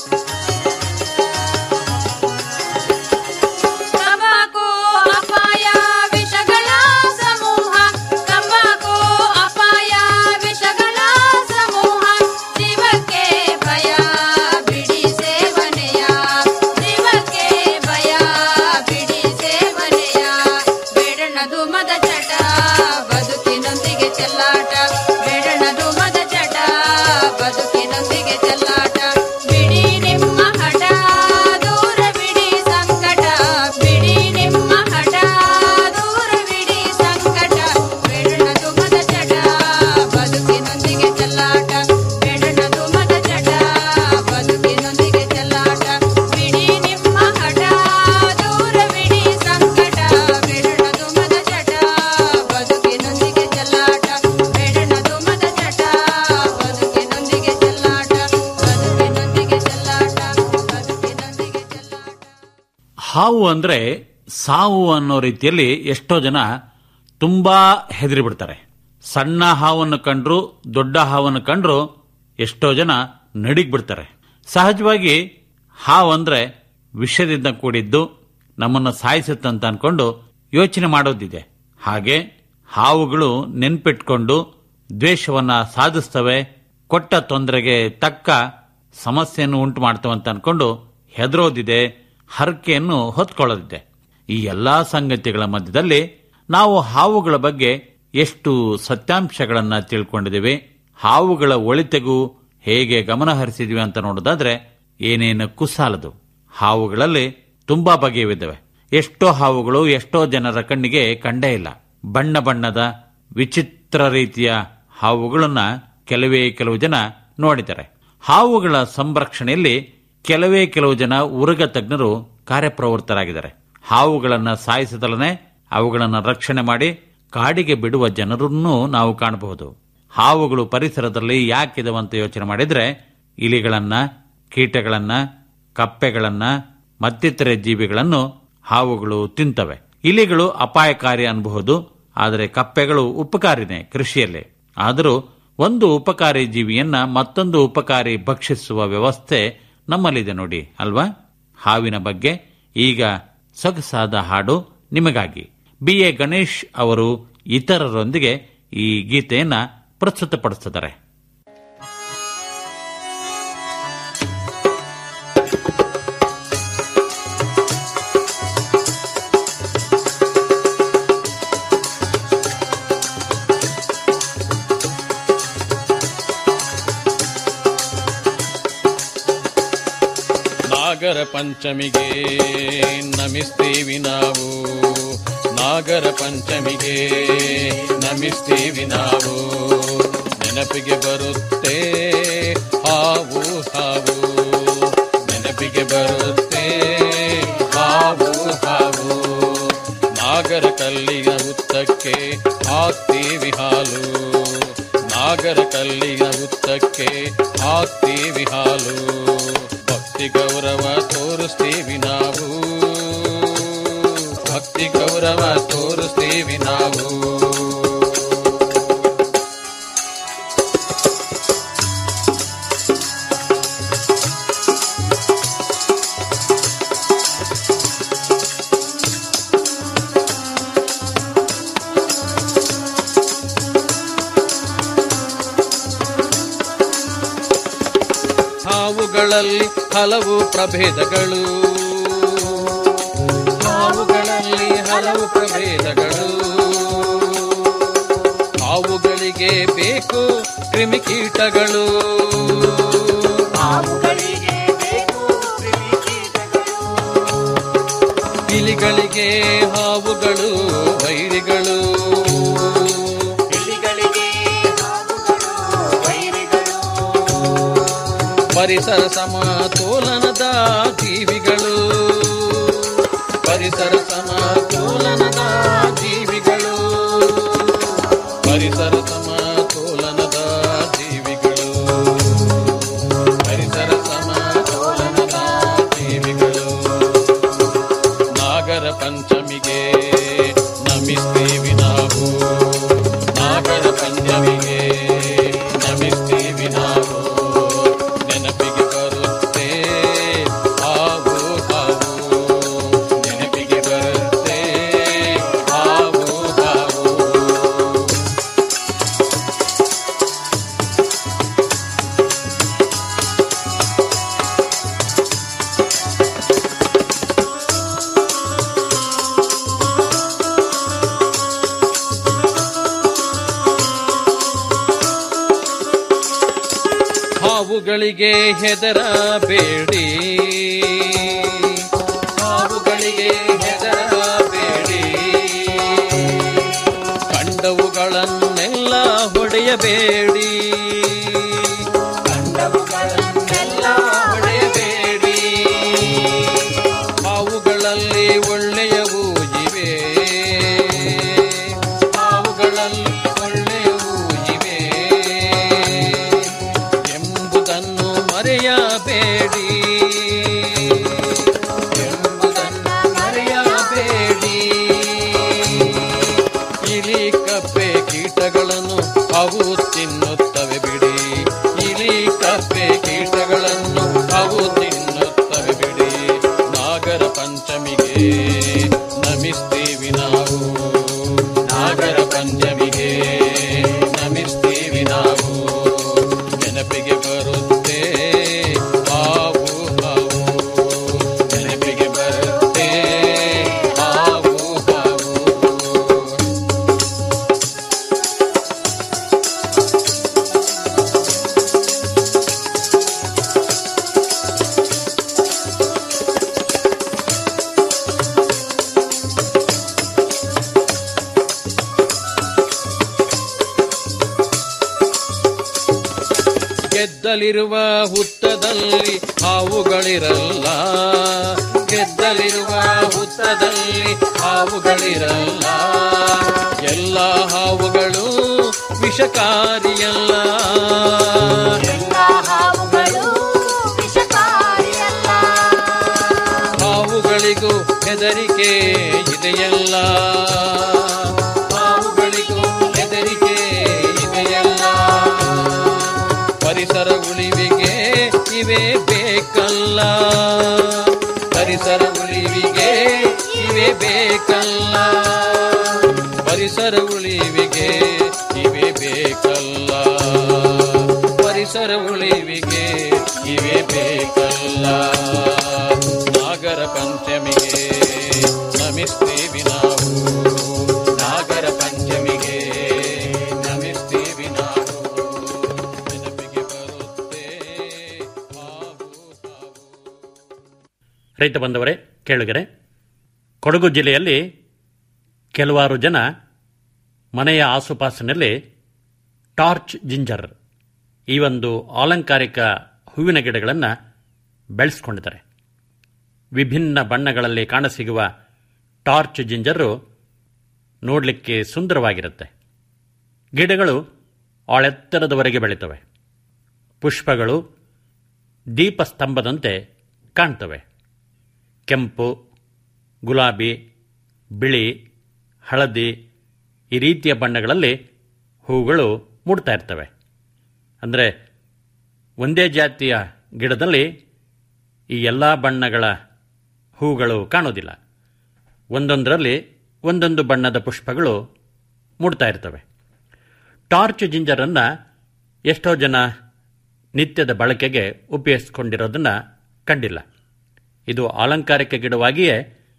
ತಂಬಾಕು ಅಪಾಯ ವಿಷಗಳ ಸಮೂಹ ತಂಬಾಕು ಅಪಾಯ ವಿಷಗಳ ಸಮೂಹ ಜೀವಕ್ಕೆ ಭಯ ಬಿಡಿ ಸೇವನೆಯ ಜೀವಕ್ಕೆ ಭಯ ಬಿಡಿ ಸೇವನೆಯ ಬೇಡಣದು ಮದ ಚಟ ಬದುಕಿನೊಂದಿಗೆ ಚೆಲ್ಲಾಟ ಬೇಡಣದು ಮದ ಚಟ ಬದುಕಿನೊಂದಿಗೆ ಚೆಲ್ಲಾಟ ಬಿಡಿ ನಿಮ್ಮ ಹಠ ದೂರ ಬಿಡಿ ಸಂಕಟ ಬಿಡಿ ನಿಮ್ಮ ಹಠ ದೂರ ಬಿಡಿ ಸಂಕಟ ಬೇಡಣದು ಮದ ಚಟ ಬದುಕಿನೊಂದಿಗೆ ಚೆಲ್ಲಾಟ ಬೇಡಣದು ಮದ ಚಟ ಬದುಕಿನೊಂದಿಗೆ ಚೆಲ್ಲಾಟ ಬಿಡಿ ನಿಮ್ಮ ಹಠ ದೂರ ಬಿಡಿ ಸಂಕಟ ಬೇಡಣದು ಮದ ಚಟ ಬದುಕಿನೊಂದಿಗೆ ಚೆಲ್ಲಾಟ ಬೇಡಣದು ಮದ ಚಟ ಬದುಕಿನೊಂದಿಗೆ ಚೆಲ್ಲಾಟ ಬದುಕಿನೊಂದಿಗೆ ಚೆಲ್ಲಾಟ ಬದುಕಿನೊಂದಿಗೆ ಚೆಲ್ಲಾಟ
ಹಾವು ಅಂದ್ರೆ ಸಾವು ಅನ್ನೋ ರೀತಿಯಲ್ಲಿ ಎಷ್ಟೋ ಜನ ತುಂಬಾ ಹೆದರಿ ಬಿಡ್ತಾರೆ ಸಣ್ಣ ಹಾವನ್ನು ಕಂಡ್ರು ದೊಡ್ಡ ಹಾವನ್ನು ಕಂಡ್ರು ಎಷ್ಟೋ ಜನ ನಡಿಗ್ ಬಿಡ್ತಾರೆ ಸಹಜವಾಗಿ ಹಾವು ಅಂದ್ರೆ ವಿಷದಿಂದ ಕೂಡಿದ್ದು ನಮ್ಮನ್ನ ಸಾಯಿಸುತ್ತಂತ ಅನ್ಕೊಂಡು ಯೋಚನೆ ಮಾಡೋದಿದೆ ಹಾಗೆ ಹಾವುಗಳು ನೆನ್ಪಿಟ್ಕೊಂಡು ದ್ವೇಷವನ್ನ ಸಾಧಿಸ್ತವೆ ಕೊಟ್ಟ ತೊಂದರೆಗೆ ತಕ್ಕ ಸಮಸ್ಯೆಯನ್ನು ಉಂಟು ಮಾಡ್ತವೆ ಅಂತ ಅನ್ಕೊಂಡು ಹೆದರೋದಿದೆ ಹರಕೆಯನ್ನು ಹೊತ್ಕೊಳ್ಳೋದಿದೆ ಈ ಎಲ್ಲಾ ಸಂಗತಿಗಳ ಮಧ್ಯದಲ್ಲಿ ನಾವು ಹಾವುಗಳ ಬಗ್ಗೆ ಎಷ್ಟು ಸತ್ಯಾಂಶಗಳನ್ನ ತಿಳ್ಕೊಂಡಿದ್ದೀವಿ ಹಾವುಗಳ ಒಳಿತೆಗೂ ಹೇಗೆ ಗಮನ ಹರಿಸಿದ್ವಿ ಅಂತ ನೋಡೋದಾದ್ರೆ ಏನೇನು ಕುಸಾಲದು ಹಾವುಗಳಲ್ಲಿ ತುಂಬಾ ಬಗೆಯಿದ್ದಾವೆ ಎಷ್ಟೋ ಹಾವುಗಳು ಎಷ್ಟೋ ಜನರ ಕಣ್ಣಿಗೆ ಕಂಡೇ ಇಲ್ಲ ಬಣ್ಣ ಬಣ್ಣದ ವಿಚಿತ್ರ ರೀತಿಯ ಹಾವುಗಳನ್ನ ಕೆಲವೇ ಕೆಲವು ಜನ ನೋಡಿದ್ದಾರೆ ಹಾವುಗಳ ಸಂರಕ್ಷಣೆಯಲ್ಲಿ ಕೆಲವೇ ಕೆಲವು ಜನ ಉರುಗ ತಜ್ಞರು ಕಾರ್ಯಪ್ರವೃತ್ತರಾಗಿದ್ದಾರೆ ಹಾವುಗಳನ್ನ ಸಾಯಿಸದಲನೆ ಅವುಗಳನ್ನು ರಕ್ಷಣೆ ಮಾಡಿ ಕಾಡಿಗೆ ಬಿಡುವ ಜನರನ್ನೂ ನಾವು ಕಾಣಬಹುದು ಹಾವುಗಳು ಪರಿಸರದಲ್ಲಿ ಯಾಕಿದವಂತ ಯೋಚನೆ ಮಾಡಿದ್ರೆ ಇಲಿಗಳನ್ನ ಕೀಟಗಳನ್ನ ಕಪ್ಪೆಗಳನ್ನ ಮತ್ತಿತರೆ ಜೀವಿಗಳನ್ನು ಹಾವುಗಳು ತಿಂತವೆ ಇಲಿಗಳು ಅಪಾಯಕಾರಿ ಅನ್ಬಹುದು ಆದರೆ ಕಪ್ಪೆಗಳು ಉಪಕಾರಿನೇ ಕೃಷಿಯಲ್ಲಿ ಆದರೂ ಒಂದು ಉಪಕಾರಿ ಜೀವಿಯನ್ನ ಮತ್ತೊಂದು ಉಪಕಾರಿ ಭಕ್ಷಿಸುವ ವ್ಯವಸ್ಥೆ ನಮ್ಮಲ್ಲಿದೆ ನೋಡಿ ಅಲ್ವಾ ಹಾವಿನ ಬಗ್ಗೆ ಈಗ ಸೊಗಸಾದ ಹಾಡು ನಿಮಗಾಗಿ ಬಿ ಎ ಗಣೇಶ್ ಅವರು ಇತರರೊಂದಿಗೆ ಈ ಗೀತೆಯನ್ನ ಪ್ರಸ್ತುತಪಡಿಸುತ್ತಾರೆ
ನಾಗರ ಪಂಚಮಿಗೆ ನಮಿಸ್ತೀವಿ ನಾವು ನಾಗರ ಪಂಚಮಿಗೆ ನಮಿಸ್ತೀವಿ ನಾವು ನೆನಪಿಗೆ ಬರುತ್ತೆ ಹಾವು ಹಾವು ನೆನಪಿಗೆ ಬರುತ್ತೆ ಹಾವು ಹಾವು ನಾಗರ ಕಲ್ಲಿನ ಉತ್ತಕ್ಕೆ ಹಾಕ್ತೀವಿ ಹಾಲು ನಾಗರ ಕಲ್ಲಿನ ಉತ್ತಕ್ಕೆ ಹಾಕ್ತೀವಿ ಹಾಲು ಭಕ್ತಿ ಗೌರವ ತೋರಿಸ್ತೀವಿ ನಾವು ಭಕ್ತಿ ಗೌರವ ತೋರಿಸ್ತೀವಿ ನಾವು ಹಾವುಗಳಲ್ಲಿ ಹಲವು ಪ್ರಭೇದಗಳು ಹಾವುಗಳಲ್ಲಿ ಹಲವು ಪ್ರಭೇದಗಳು ಹಾವುಗಳಿಗೆ ಬೇಕು ಕ್ರಿಮಿಕೀಟಗಳು ಇಲಿಗಳಿಗೆ ಹಾವುಗಳು ವೈರಿಗಳು ಪರಿಸರ ಸಮತೋಲನದ ಜೀವಿಗಳು ಪರಿಸರ ಸಮತೋಲನದ ಜೀವಿಗಳು ಪರಿಸರ ಸಮತೋಲನದ ಜೀವಿಗಳು ಪರಿಸರ ಸಮತೋಲನದ ಜೀವಿಗಳು ನಾಗರ ಪಂಚಮಿಗೆ ನಮಿಸ್ತೀವಿ ನಾವು ನಾಗರ ಪಂಚಮಿಗೆ ನಮಿಸ್ತೀವಿ ನಾವು ನೆನಪಿಗೆ ಬರುತ್ತೆ ಹಾವು ಹಾವು ನೆನಪಿಗೆ ಬರುತ್ತೆ ಹಾವು ಹಾವು ಹಾವುಗಳಿಗೆ ಹೆದರಬೇಡಿ ಹಾವುಗಳಿಗೆ ಹೆದರಬೇಡಿ ಕಂಡವುಗಳನ್ನೆಲ್ಲ ಹೊಡೆಯಬೇಡಿ ಕಂಡವುಗಳನ್ನೆಲ್ಲ ಹೊಡೆಯಬೇಡಿ ಹಾವುಗಳಲ್ಲಿ ಒಳ್ಳೆಯವು ಇವೆ ಹಾವುಗಳಲ್ಲಿ ಒಳ್ಳೆಯವು ಇವೆ ಎಂಬುದನ್ನು ಮರೆಯಬೇಡಿ ಎಂಬುದನ್ನು ಮರೆಯಬೇಡಿ ಇಲಿ ಕಪ್ಪೆ ಕೀಟಗಳನ್ನು ಅವು ತಿನ್ನುತ್ತವೆ ಬಿಡಿ ಇಲಿ ಕಪ್ಪೆ ಕೀಟಗಳನ್ನು ಅವು ತಿನ್ನುತ್ತವೆ ಬಿಡಿ ನಾಗರ ಪಂಚಮಿಗೆ ನಮಿಸ್ತೀವಿ ನಾವು ನಾಗರ ಪಂಚಮಿಗೆ ನಮಿಸ್ತೀವಿ ನಾವು ನೆನಪಿಗೆ ಬರುತ್ತೆ ಹಾವು ಹಾವು ನೆನಪಿಗೆ ಬರುತ್ತೆ ಹಾವು ಹಾವು ಗೆದ್ದಲಿರುವ ಹುತ್ತದಲ್ಲಿ ಹಾವುಗಳಿರಲ್ಲ ಗೆದ್ದಲಿರುವ ಹುತ್ತದಲ್ಲಿ ಹಾವುಗಳಿರಲ್ಲ ಎಲ್ಲ ಹಾವುಗಳು ವಿಷಕಾರಿಯಲ್ಲ ಹಾವುಗಳಿಗೂ ಹೆದರಿಕೆ ಇದೆಯಲ್ಲ ಹಾವುಗಳಿಗೂ ಹೆದರಿಕೆ ಇದೆಯಲ್ಲ ಪರಿಸರ ಉಳಿವಿಗೆ ಇವೆ ಬೇಕಲ್ಲ ಪರಿಸರ ಉಳಿವಿಗೆ ಇವೆ ಬೇಕಲ್ಲ ಪರಿಸರ ಉಳಿವಿಗೆ ಇವೆ ಬೇಕಲ್ಲ ಪರಿಸರ ಉಳಿವಿಗೆ ಇವೆ ಬೇಕಲ್ಲ ನಾಗರ ಪಂಚಮಿಗೆ ನಮಿಸ್ತೀವಿ ನಾವು ನಾಗರ ಪಂಚಮಿಗೆ ನಮಿಸ್ತೀವಿ ನಾವು ನೆನಪಿಗೆ ಬರುತ್ತೆ ಹಾವು ಹಾವು
ರೈತ ಬಂದವರೇ ಕೇಳುಗರೆ ಕೊಡಗು ಜಿಲ್ಲೆಯಲ್ಲಿ ಕೆಲವಾರು ಜನ ಮನೆಯ ಆಸುಪಾಸಿನಲ್ಲಿ ಟಾರ್ಚ್ ಜಿಂಜರ್ ಈ ಒಂದು ಅಲಂಕಾರಿಕ ಹೂವಿನ ಗಿಡಗಳನ್ನು ಬೆಳೆಸ್ಕೊಂಡಿದ್ದಾರೆ ವಿಭಿನ್ನ ಬಣ್ಣಗಳಲ್ಲಿ ಕಾಣಸಿಗುವ ಟಾರ್ಚ್ ಜಿಂಜರು ನೋಡಲಿಕ್ಕೆ ಸುಂದರವಾಗಿರುತ್ತೆ ಗಿಡಗಳು ಆಳೆತ್ತರದವರೆಗೆ ಬೆಳೀತವೆ ಪುಷ್ಪಗಳು ದೀಪಸ್ತಂಭದಂತೆ ಕಾಣ್ತವೆ ಕೆಂಪು ಗುಲಾಬಿ ಬಿಳಿ ಹಳದಿ ಈ ರೀತಿಯ ಬಣ್ಣಗಳಲ್ಲಿ ಹೂಗಳು ಮೂಡ್ತಾ ಇರ್ತವೆ ಅಂದರೆ ಒಂದೇ ಜಾತಿಯ ಗಿಡದಲ್ಲಿ ಈ ಎಲ್ಲ ಬಣ್ಣಗಳ ಹೂಗಳು ಕಾಣೋದಿಲ್ಲ ಒಂದೊಂದರಲ್ಲಿ ಒಂದೊಂದು ಬಣ್ಣದ ಪುಷ್ಪಗಳು ಮೂಡ್ತಾ ಇರ್ತವೆ ಟಾರ್ಚ್ ಜಿಂಜರನ್ನು ಎಷ್ಟೋ ಜನ ನಿತ್ಯದ ಬಳಕೆಗೆ ಉಪಯೋಗಿಸ್ಕೊಂಡಿರೋದನ್ನು ಕಂಡಿಲ್ಲ ಇದು ಅಲಂಕಾರಿಕ ಗಿಡವಾಗಿಯೇ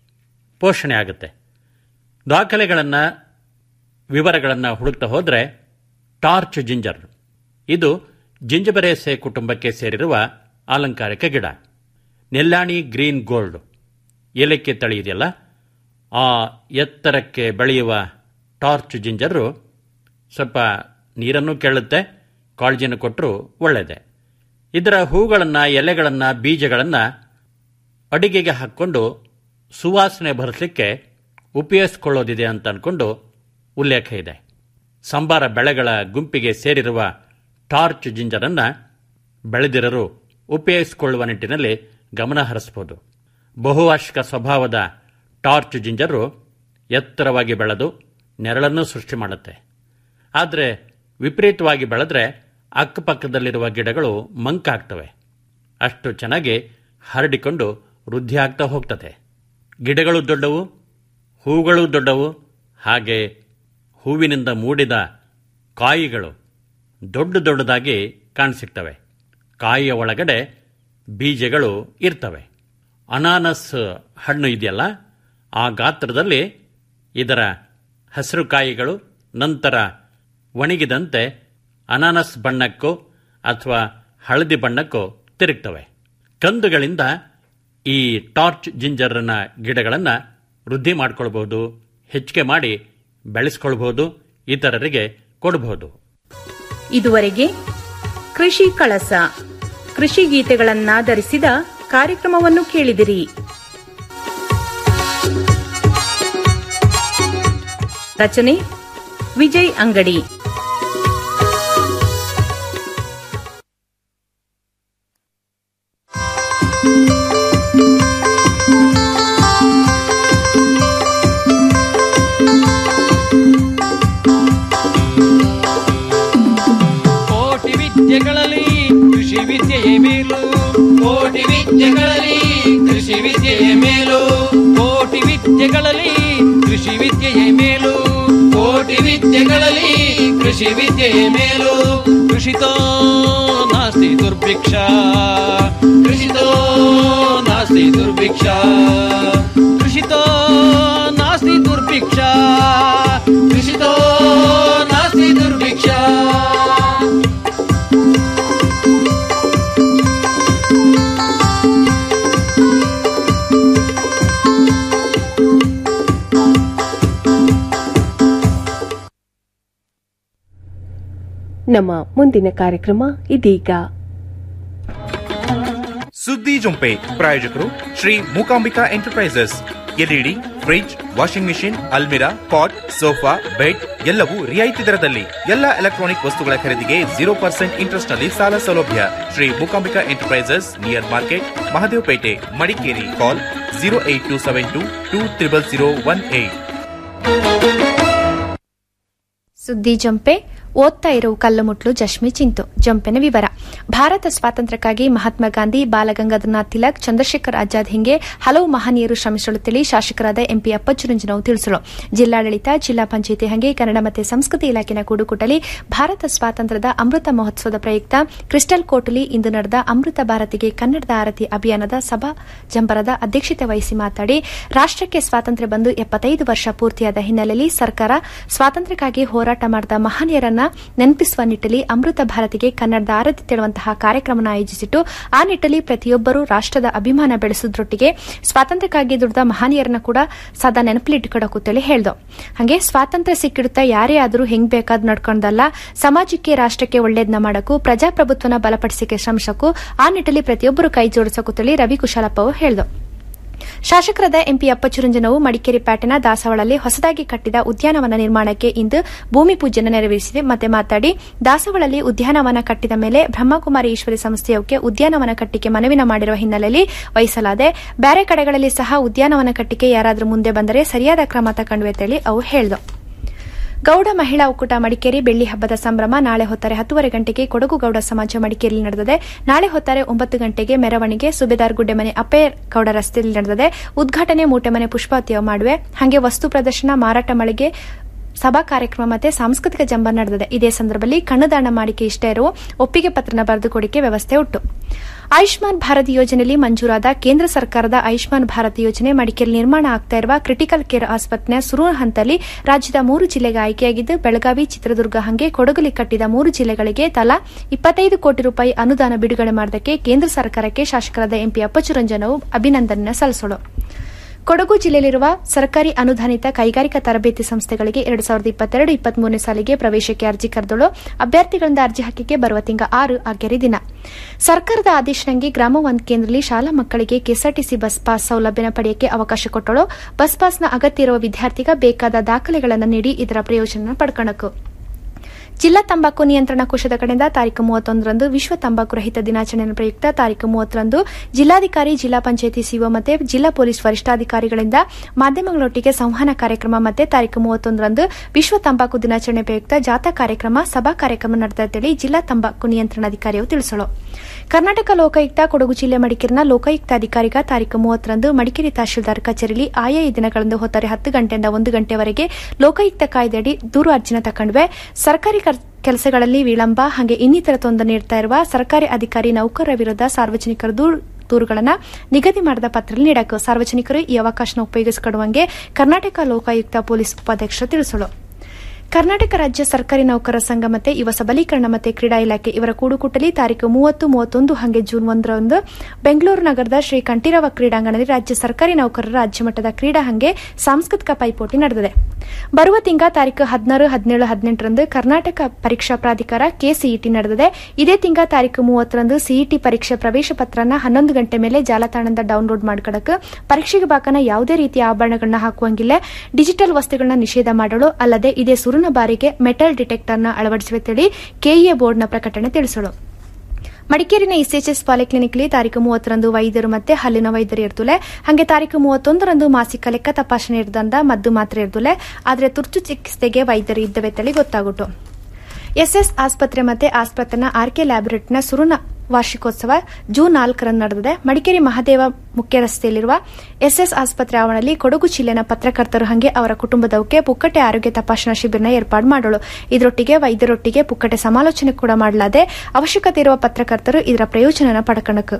ಪೋಷಣೆ ಆಗುತ್ತೆ ದಾಖಲೆಗಳನ್ನು ವಿವರಗಳನ್ನು ಹುಡುಕ್ತಾ ಹೋದರೆ ಟಾರ್ಚ್ ಜಿಂಜರ್ ಇದು ಜಿಂಜಬರೇಸೆ ಕುಟುಂಬಕ್ಕೆ ಸೇರಿರುವ ಅಲಂಕಾರಿಕ ಗಿಡ ನೆಲ್ಲಾಣಿ ಗ್ರೀನ್ ಗೋಲ್ಡ್ ಏಲಕ್ಕಿ ತಳಿ ಇದೆಯಲ್ಲ ಆ ಎತ್ತರಕ್ಕೆ ಬೆಳೆಯುವ ಟಾರ್ಚ್ ಜಿಂಜರು ಸ್ವಲ್ಪ ನೀರನ್ನು ಕೇಳುತ್ತೆ ಕಾಳಜಿಯನ್ನು ಕೊಟ್ಟರು ಒಳ್ಳೆಯದೇ ಇದರ ಹೂಗಳನ್ನು ಎಲೆಗಳನ್ನು ಬೀಜಗಳನ್ನು ಅಡಿಗೆಗೆ ಹಾಕ್ಕೊಂಡು ಸುವಾಸನೆ ಬರೆಸಲಿಕ್ಕೆ ಉಪಯೋಗಿಸ್ಕೊಳ್ಳೋದಿದೆ ಅಂತ ಅಂದ್ಕೊಂಡು ಉಲ್ಲೇಖ ಇದೆ ಸಂಬಾರ ಬೆಳೆಗಳ ಗುಂಪಿಗೆ ಸೇರಿರುವ ಟಾರ್ಚ್ ಜಿಂಜರನ್ನು ಬೆಳೆದಿರರು ಉಪಯೋಗಿಸಿಕೊಳ್ಳುವ ನಿಟ್ಟಿನಲ್ಲಿ ಗಮನ ಹರಿಸಬಹುದು ಬಹುವಾರ್ಷಿಕ ಸ್ವಭಾವದ ಟಾರ್ಚ್ ಜಿಂಜರು ಎತ್ತರವಾಗಿ ಬೆಳೆದು ನೆರಳನ್ನು ಸೃಷ್ಟಿ ಮಾಡುತ್ತೆ ಆದರೆ ವಿಪರೀತವಾಗಿ ಬೆಳೆದ್ರೆ ಅಕ್ಕಪಕ್ಕದಲ್ಲಿರುವ ಗಿಡಗಳು ಮಂಕಾಗ್ತವೆ ಅಷ್ಟು ಚೆನ್ನಾಗಿ ಹರಡಿಕೊಂಡು ವೃದ್ಧಿ ಆಗ್ತಾ ಹೋಗ್ತದೆ ಗಿಡಗಳು ದೊಡ್ಡವು ಹೂಗಳು ದೊಡ್ಡವು ಹಾಗೆ ಹೂವಿನಿಂದ ಮೂಡಿದ ಕಾಯಿಗಳು ದೊಡ್ಡ ದೊಡ್ಡದಾಗಿ ಕಾಣಸಿಗ್ತವೆ ಕಾಯಿಯ ಒಳಗಡೆ ಬೀಜಗಳು ಇರ್ತವೆ ಅನಾನಸ್ ಹಣ್ಣು ಇದೆಯಲ್ಲ ಆ ಗಾತ್ರದಲ್ಲಿ ಇದರ ಹಸಿರು ಕಾಯಿಗಳು ನಂತರ ಒಣಗಿದಂತೆ ಅನಾನಸ್ ಬಣ್ಣಕ್ಕೋ ಅಥವಾ ಹಳದಿ ಬಣ್ಣಕ್ಕೋ ತಿರುಗ್ತವೆ ಕಂದುಗಳಿಂದ ಈ ಟಾರ್ಚ್ ಜಿಂಜರ್ನ ಗಿಡಗಳನ್ನು ವೃದ್ಧಿ ಮಾಡ್ಕೊಳ್ಬಹುದು ಹೆಚ್ಚಿಗೆ ಮಾಡಿ ಬೆಳೆಸ್ಕೊಳ್ಬಹುದು ಇತರರಿಗೆ ಕೊಡಬಹುದು
ಇದುವರೆಗೆ ಕೃಷಿ ಕಳಸ ಕೃಷಿ ಗೀತೆಗಳನ್ನಾಧರಿಸಿದ ಕಾರ್ಯಕ್ರಮವನ್ನು ಕೇಳಿದಿರಿ ರಚನೆ ವಿಜಯ್ ಅಂಗಡಿ
ಕೋಟಿ ವಿದ್ಯೆಗಳಲ್ಲಿ ಕೃಷಿ ವಿದ್ಯೆಯೇ ಮೇಲು ಕೋಟಿ ವಿದ್ಯೆಗಳಲ್ಲಿ ಕೃಷಿ ವಿದ್ಯೆಯೇ ಮೇಲು ಕೋಟಿ ವಿದ್ಯೆಗಳಲ್ಲಿ ಕೃಷಿ ವಿದ್ಯೆಯೇ ಮೇಲು ಕೋಟಿ ವಿದ್ಯೆಗಳಲ್ಲಿ ಕೃಷಿ ವಿದ್ಯೆಯೇ ಮೇಲು ಕೃಷಿತೋ ನಾಸ್ತಿ ದುರ್ಭಿಕ್ಷ ಕೃಷಿತೋ ನಾಸ್ತಿ ದುರ್ಭಿಕ್ಷ ಕೃಷಿತೋ ನಾಸ್ತಿ ದುರ್ಭಿಕ್ಷ ಕೃಷಿತೋ ನಾಸ್ತಿ ದುರ್ಭಿಕ್ಷ
ನಮ್ಮ ಮುಂದಿನ ಕಾರ್ಯಕ್ರಮ ಇದೀಗ
ಸುದ್ದಿ ಜೊಂಪೆ ಪ್ರಾಯೋಜಕರು Shri Mookambika enterprises LED fridge washing machine ಅಲ್ಮಿರಾ ಪಾಟ್ ಸೋಫಾ ಬೆಡ್ ಎಲ್ಲವೂ ರಿಯಾಯಿತಿ ದರದಲ್ಲಿ ಎಲ್ಲ ಎಲೆಕ್ಟ್ರಾನಿಕ್ ವಸ್ತುಗಳ ಖರೀದಿಗೆ ಜೀರೋ ಪರ್ಸೆಂಟ್ ಇಂಟ್ರೆಸ್ಟ್ ನಲ್ಲಿ ಸಾಲ ಸೌಲಭ್ಯ Shri Mookambika enterprises near market Mahadevapete Madikeri call zero eight two seven two two triple zero one eight
ಸುದ್ದಿ ಜಂಪೆ ಓದ್ತಾ ಇರೋ ಕಲ್ಲುಮುಟ್ಲು ಜಶ್ಮಿ ಚಿಂತು ಜಂಪೆನ ವಿವರ ಭಾರತ ಸ್ವಾತಂತ್ರ್ಯಕ್ಕಾಗಿ ಮಹಾತ್ಮ ಗಾಂಧಿ ಬಾಲಗಂಗಾಧರನಾಥ್ ತಿಲಕ್ ಚಂದ್ರಶೇಖರ್ ಆಜಾದ್ ಹಿಂಗೆ ಹಲವು ಮಹನೀಯರು ಶ್ರಮಿಸಲು ಶಾಸಕರಾದ ಎಂಪಿ ಅಪ್ಪಚ್ಚುರಂಜನವು ತಿಳಿಸಲು ಜಿಲ್ಲಾಡಳಿತ ಜಿಲ್ಲಾ ಪಂಚಾಯಿತಿ ಹಂಗೆ ಕನ್ನಡ ಮತ್ತು ಸಂಸ್ಕೃತಿ ಇಲಾಖೆನ ಕೂಡುಕುಟಲಿ ಭಾರತ ಸ್ವಾತಂತ್ರ್ಯದ ಅಮೃತ ಮಹೋತ್ಸವದ ಪ್ರಯುಕ್ತ ಕ್ರಿಸ್ಟಲ್ ಕೋಟಲಿ ಇಂದು ನಡೆದ ಅಮೃತ ಭಾರತಿಗೆ ಕನ್ನಡದ ಆರತಿ ಅಭಿಯಾನದ ಸಭಾ ಜಂಬರದ ಅಧ್ಯಕ್ಷತೆ ವಹಿಸಿ ಮಾತನಾಡಿ ರಾಷ್ಟಕ್ಕೆ ಸ್ವಾತಂತ್ರ್ಯ ಬಂದು ಎಪ್ಪತ್ತೈದು ವರ್ಷ ಪೂರ್ತಿಯಾದ ಹಿನ್ನೆಲೆಯಲ್ಲಿ ಸರ್ಕಾರ ಸ್ವಾತಂತ್ರ್ಯಕ್ಕಾಗಿ ಹೋರಾಟ ಮಾಡಿದ ಮಹನೀಯರನ್ನ ಸಂಸ್ಕೃತಿಗಳನ್ನ ನೆನಪಿಸುವ ನಿಟ್ಟಲ್ಲಿ ಅಮೃತ ಭಾರತಿಗೆ ಕನ್ನಡದ ಆರತಿ ತೇಳುವಂತಹ ಕಾರ್ಯಕ್ರಮನ ಆಯೋಜಿಸಿಟ್ಟು ಆ ನಿಟ್ಟಲ್ಲಿ ಪ್ರತಿಯೊಬ್ಬರೂ ರಾಷ್ಟದ ಅಭಿಮಾನ ಬೆಳೆಸುವುದರೊಟ್ಟಿಗೆ ಸ್ವಾತಂತ್ರ್ಯಕ್ಕಾಗಿ ದುಡಿದ ಮಹನೀಯರನ್ನ ಕೂಡ ಸದಾ ನೆನಪಲ್ಲಿಟ್ಟುಕೊಡಕೂತೇಳಿ ಹೇಳ್ದು ಹಾಗೆ ಸ್ವಾತಂತ್ರ್ಯ ಸಿಕ್ಕಿಡುತ್ತಾ ಯಾರೇ ಆದರೂ ಹೆಂಗ್ ಬೇಕಾದ್ ನಡ್ಕೊಂಡಲ್ಲ ಸಮಾಜಕ್ಕೆ ರಾಷ್ಟಕ್ಕೆ ಒಳ್ಳೇದನ್ನ ಮಾಡಕ್ಕೂ ಪ್ರಜಾಪ್ರಭುತ್ವನ ಬಲಪಡಿಸಿಕೆ ಶ್ರಮಿಸಕ್ಕೂ ಆ ನಿಟ್ಟಲ್ಲಿ ಪ್ರತಿಯೊಬ್ಬರು ಕೈ ಜೋಡಿಸಕೂತೇಳಿ ರವಿ ಕುಶಾಲಪ್ಪ ಅವರು ಹೇಳ್ದು ಶಾಸಕರಾದ ಎಂಪಿ ಅಪ್ಪಚುರಂಜನವು ಮಡಿಕೇರಿ ಪ್ಯಾಟಿನ ದಾಸವಾಳಲ್ಲಿ ಹೊಸದಾಗಿ ಕಟ್ಟಿದ ಉದ್ಯಾನವನ ನಿರ್ಮಾಣಕ್ಕೆ ಇಂದು ಭೂಮಿ ಪೂಜೆಯನ್ನು ನೆರವೇರಿಸಿದೆ ಮತ್ತೆ ಮಾತಾಡಿ ದಾಸವಾಳಲ್ಲಿ ಉದ್ಯಾನವನ ಕಟ್ಟಿದ ಮೇಲೆ ಬ್ರಹ್ಮಕುಮಾರಿ ಈಶ್ವರಿ ಸಂಸ್ಥೆಯವಕ್ಕೆ ಉದ್ಯಾನವನ ಕಟ್ಟಿಗೆ ಮನವಿನ ಮಾಡಿರುವ ಹಿನ್ನೆಲೆಯಲ್ಲಿ ವಹಿಸಲಾದೆ ಬೇರೆ ಕಡೆಗಳಲ್ಲಿ ಸಹ ಉದ್ಯಾನವನ ಕಟ್ಟಿಗೆ ಯಾರಾದರೂ ಮುಂದೆ ಬಂದರೆ ಸರಿಯಾದ ಕ್ರಮ ತಗೊಂಡ್ವೆ ಅಂತೇಳಿ ಅವು ಹೇಳಿದವು ಗೌಡ ಮಹಿಳಾ ಒಕ್ಕೂಟ ಮಡಿಕೇರಿ ಬೆಳ್ಳಿ ಹಬ್ಬದ ಸಂಭ್ರಮ ನಾಳೆ ಹೊತ್ತಾರೆ ಹತ್ತುವರೆ ಗಂಟೆಗೆ ಕೊಡಗು ಗೌಡ ಸಮಾಜ ಮಡಿಕೇರಿಯಲ್ಲಿ ನಡೆದಿದೆ ನಾಳೆ ಹೊತ್ತಾರೆ ಒಂಬತ್ತು ಗಂಟೆಗೆ ಮೆರವಣಿಗೆ ಸುಬೇದಾರ್ ಗುಡ್ಡೆಮನೆ ಅಪ್ಪೇರ್ ಗೌಡ ರಸ್ತೆಯಲ್ಲಿ ನಡೆದಿದೆ ಉದ್ಘಾಟನೆ ಮೂಟೆಮನೆ ಪುಷ್ಪಾವತಿಯ ಮಾಡುವೆ ಹಾಗೆ ವಸ್ತು ಪ್ರದರ್ಶನ ಮಾರಾಟ ಮಳಿಗೆ ಸಭಾ ಕಾರ್ಯಕ್ರಮ ಮತ್ತೆ ಸಾಂಸ್ಕೃತಿಕ ಜಂಬ ನಡೆದಿದೆ ಇದೇ ಸಂದರ್ಭದಲ್ಲಿ ಕಣ್ಣುದಾನ ಮಾಡಿಕೆ ಇಷ್ಟ ಇರುವ ಒಪ್ಪಿಗೆ ಪತ್ರನ ಬರೆದುಕೊಡಿಕೆ ವ್ಯವಸ್ಥೆ ಉಂಟು ಆಯುಷ್ಮಾನ್ ಭಾರತ್ ಯೋಜನೆಯಲ್ಲಿ ಮಂಜೂರಾದ ಕೇಂದ್ರ ಸರ್ಕಾರದ ಆಯುಷ್ಮಾನ್ ಭಾರತ್ ಯೋಜನೆ ಮಡಿಕೇರಿ ನಿರ್ಮಾಣ ಆಗ್ತಾ ಇರುವ ಕ್ರಿಟಿಕಲ್ ಕೇರ್ ಆಸ್ಪತ್ರೆಯ ಸುರು ಹಂತದಲ್ಲಿ ರಾಜ್ಯದ ಮೂರು ಜಿಲ್ಲೆಗೆ ಆಯ್ಕೆಯಾಗಿದ್ದು ಬೆಳಗಾವಿ ಚಿತ್ರದುರ್ಗ ಹಂಗೆ ಕೊಡಗಲಿ ಕಟ್ಟಿದ ಮೂರು ಜಿಲ್ಲೆಗಳಿಗೆ ತಲಾ ಇಪ್ಪತ್ತೈದು ಕೋಟಿ ರೂಪಾಯಿ ಅನುದಾನ ಬಿಡುಗಡೆ ಮಾಡೋದಕ್ಕೆ ಕೇಂದ್ರ ಸರ್ಕಾರಕ್ಕೆ ಶಾಸಕರಾದ ಎಂಪಿ ಅಪ್ಪಚುರಂಜನವು ಅಭಿನಂದನೆ ಸಲ್ಲಿಸೋಳು ಕೊಡಗು ಜಿಲ್ಲೆಯಲ್ಲಿರುವ ಸರ್ಕಾರಿ ಅನುದಾನಿತ ಕೈಗಾರಿಕಾ ತರಬೇತಿ ಸಂಸ್ಥೆಗಳಿಗೆ ಎರಡು ಸಾವಿರದ ಇಪ್ಪತ್ತೆರಡು ಇಪ್ಪತ್ಮೂರನೇ ಸಾಲಿಗೆ ಪ್ರವೇಶಕ್ಕೆ ಅರ್ಜಿ ಕರೆದಳು ಅಭ್ಯರ್ಥಿಗಳಿಂದ ಅರ್ಜಿ ಹಾಕಿಕೆ ಬರುವ ತಿಂಗ ಆರು ಆಗ್ಯರಿ ದಿನ ಸರ್ಕಾರದ ಆದೇಶದಂಗೆ ಗ್ರಾಮ ಒಂದ್ ಕೇಂದ್ರದಲ್ಲಿ ಶಾಲಾ ಮಕ್ಕಳಿಗೆ ಕೆಎಸ್ಆರ್ಟಿಸಿ ಬಸ್ ಪಾಸ್ ಸೌಲಭ್ಯನ ಪಡೆಯಕ್ಕೆ ಅವಕಾಶ ಕೊಟ್ಟಳು ಬಸ್ ಪಾಸ್ನ ಅಗತ್ಯ ಇರುವ ವಿದ್ಯಾರ್ಥಿಗ ಬೇಕಾದ ದಾಖಲೆಗಳನ್ನು ನೀಡಿ ಇದರ ಪ್ರಯೋಜನ ಪಡ್ಕೊಳ್ಳಬೇಕು ಜಿಲ್ಲಾ ತಂಬಾಕು ನಿಯಂತ್ರಣ ಕೋಶದ ಕಡೆಯಿಂದ ತಾರೀಕು ಮೂವತ್ತೊಂದರಂದು ವಿಶ್ವ ತಂಬಾಕು ರಹಿತ ದಿನಾಚರಣೆ ಪ್ರಯುಕ್ತ ತಾರೀಕು ಮೂವತ್ತರಂದು ಜಿಲ್ಲಾಧಿಕಾರಿ ಜಿಲ್ಲಾ ಪಂಚಾಯಿತಿ ಸಿಒ ಮತ್ತು ಜಿಲ್ಲಾ ಪೊಲೀಸ್ ವರಿಷ್ಠಾಧಿಕಾರಿಗಳಿಂದ ಮಾಧ್ಯಮಗಳೊಟ್ಟಿಗೆ ಸಂವಹನ ಕಾರ್ಯಕ್ರಮ ಮತ್ತು ತಾರೀಕು ಮೂವತ್ತೊಂದರಂದು ವಿಶ್ವ ತಂಬಾಕು ದಿನಾಚರಣೆ ಪ್ರಯುಕ್ತ ಜಾಥಾ ಕಾರ್ಯಕ್ರಮ ಸಭಾ ಕಾರ್ಯಕ್ರಮ ನಡೆದಂತೇಳಿ ಜಿಲ್ಲಾ ತಂಬಾಕು ನಿಯಂತ್ರಣಾಧಿಕಾರಿಯು ತಿಳಿಸಲು ಕರ್ನಾಟಕ ಲೋಕಾಯುಕ್ತ ಕೊಡಗು ಜಿಲ್ಲೆ ಮಡಿಕೇರಿನ ಲೋಕಾಯುಕ್ತ ಅಧಿಕಾರಿಗ ತಾರೀಕು ಮೂವತ್ತರಂದು ಮಡಿಕೇರಿ ತಹಶೀಲ್ದಾರ್ ಕಚೇರಿಯಲ್ಲಿ ಆಯಾ ಈ ದಿನಗಳಂದು ಹೊತ್ತಾರೆ ಹತ್ತು ಗಂಟೆಯಿಂದ ಒಂದು ಗಂಟೆವರೆಗೆ ಲೋಕಾಯುಕ್ತ ಕಾಯ್ದೆಯಡಿ ದೂರು ಅರ್ಜಿನ ತಕೊಂಡ್ವೆ ಸರ್ಕಾರಿ ಕೆಲಸಗಳಲ್ಲಿ ವಿಳಂಬ ಹಾಗೆ ಇನ್ನಿತರ ತೊಂದರೆ ನೀಡ್ತಾ ಇರುವ ಸರ್ಕಾರಿ ಅಧಿಕಾರಿ ನೌಕರರ ವಿರುದ್ಧ ಸಾರ್ವಜನಿಕರ ದೂರು ದೂರುಗಳನ್ನು ನಿಗದಿ ಮಾಡಿದ ಪತ್ರದಲ್ಲಿ ನೀಡಬೇಕು ಸಾರ್ವಜನಿಕರು ಈ ಅವಕಾಶನ ಉಪಯೋಗಿಸಿಕೊಳ್ಳುವಂಗೆ ಕರ್ನಾಟಕ ಲೋಕಾಯುಕ್ತ ಪೊಲೀಸ್ ಉಪಾಧ್ಯಕ್ಷರು ತಿಳಿಸಲು ಕರ್ನಾಟಕ ರಾಜ್ಯ ಸರ್ಕಾರಿ ನೌಕರರ ಸಂಘ ಮತ್ತೆ ಯುವ ಸಬಲೀಕರಣ ಮತ್ತು ಕ್ರೀಡಾ ಇಲಾಖೆ ಇವರ ಕೂಡುಕುಟಲಿ ತಾರೀಕು ಮೂವತ್ತು ಮೂವತ್ತೊಂದು ಹಾಗೆ ಜೂನ್ ಒಂದರಂದು ಬೆಂಗಳೂರು ನಗರದ ಶ್ರೀ ಕಂಠೀರವ ಕ್ರೀಡಾಂಗಣದಲ್ಲಿ ರಾಜ್ಯ ಸರ್ಕಾರಿ ನೌಕರರ ರಾಜ್ಯಮಟ್ಟದ ಕ್ರೀಡಾ ಹಂಗೆ ಸಾಂಸ್ಕೃತಿಕ ಪೈಪೋಟಿ ನಡೆದಿದೆ ಬರುವ ತಿಂಗಳ ತಾರೀಕು ಹದಿನಾರು ಹದಿನೇಳು ಹದಿನೆಂಟರಂದು ಕರ್ನಾಟಕ ಪರೀಕ್ಷಾ ಪ್ರಾಧಿಕಾರ ಕೆಸಿಇಟಿ ನಡೆದಿದೆ ಇದೇ ತಿಂಗಳ ತಾರೀಕು ಮೂವತ್ತರಂದು ಸಿಇಟಿ ಪರೀಕ್ಷೆ ಪ್ರವೇಶ ಪತ್ರನ ಹನ್ನೊಂದು ಗಂಟೆ ಮೇಲೆ ಜಾಲತಾಣದಿಂದ ಡೌನ್ಲೋಡ್ ಮಾಡ್ಕೊಳಕ್ಕೆ ಪರೀಕ್ಷೆಗೆ ಬಾಕನ ಯಾವುದೇ ರೀತಿಯ ಆಭರಣಗಳನ್ನ ಹಾಕುವಂಗಿಲ್ಲ ಡಿಜಿಟಲ್ ವಸ್ತುಗಳನ್ನ ನಿಷೇಧ ಮಾಡಲು ಅಲ್ಲದೆ ಇದೇ ಸುರುನ ಬಾರಿಗೆ ಮೆಟಲ್ ಡಿಟೆಕ್ಟರ್ನ ಅಳವಡಿಸುವ ತಿಳಿ ಕೆಇಎ ಬೋರ್ಡ್ನ ಪ್ರಕಟಣೆ ತಿಳಿಸಲು ಮಡಿಕೇರಿನ ಇಸಿಎಚ್ಎಸ್ ಪಾಲಿಕ್ಲಿನಿಕ್ಲಿ ತಾರೀಕು ಮೂವತ್ತರಂದು ವೈದ್ಯರು ಮತ್ತೆ ಹಲ್ಲಿನ ವೈದ್ಯರು ಇರ್ತುಲೆ ಹಾಗೆ ತಾರೀಕು ಮೂವತ್ತೊಂದರಂದು ಮಾಸಿಕ ಲೆಕ್ಕ ತಪಾಸಣೆ ಇರ್ದಂದ ಮದ್ದು ಮಾತ್ರೆ ಇರ್ದುಲೆ ಆದರೆ ತುರ್ತು ಚಿಕಿತ್ಸೆಗೆ ವೈದ್ಯರು ಇದ್ದವೆ ತಳಿ ಗೊತ್ತಾಗುಟ್ಟು ಎಸ್ಎಸ್ ಆಸ್ಪತ್ರೆ ಮತ್ತೆ ಆಸ್ಪತ್ರೆನ ಆರ್ಕೆ ಲ್ಯಾಬೊರೇಟರಿನ ಸುರುನ ವಾರ್ಷಿಕೋತ್ಸವ ಜೂನ್ ನಾಲ್ಕರಂದು ನಡೆದಿದೆ ಮಡಿಕೇರಿ ಮಹಾದೇವ ಮುಖ್ಯ ರಸ್ತೆಯಲ್ಲಿರುವ ಎಸ್ಎಸ್ ಆಸ್ಪತ್ರೆ ಆವರಣದಲ್ಲಿ ಕೊಡಗು ಜಿಲ್ಲೆನ ಪತ್ರಕರ್ತರು ಹಾಗೆ ಅವರ ಕುಟುಂಬದವಕ್ಕೆ ಪುಕ್ಕಟೆ ಆರೋಗ್ಯ ತಪಾಸಣಾ ಶಿಬಿರನ ಏರ್ಪಾಡು ಮಾಡಲು ಇದರೊಟ್ಟಿಗೆ ವೈದ್ಯರೊಟ್ಟಿಗೆ ಪುಕ್ಕಟೆ ಸಮಾಲೋಚನೆ ಕೂಡ ಮಾಡಲಾದೆ ಅವಶ್ಯಕತೆ ಇರುವ ಪತ್ರಕರ್ತರು ಇದರ ಪ್ರಯೋಜನ ಪಡ್ಕಣಕು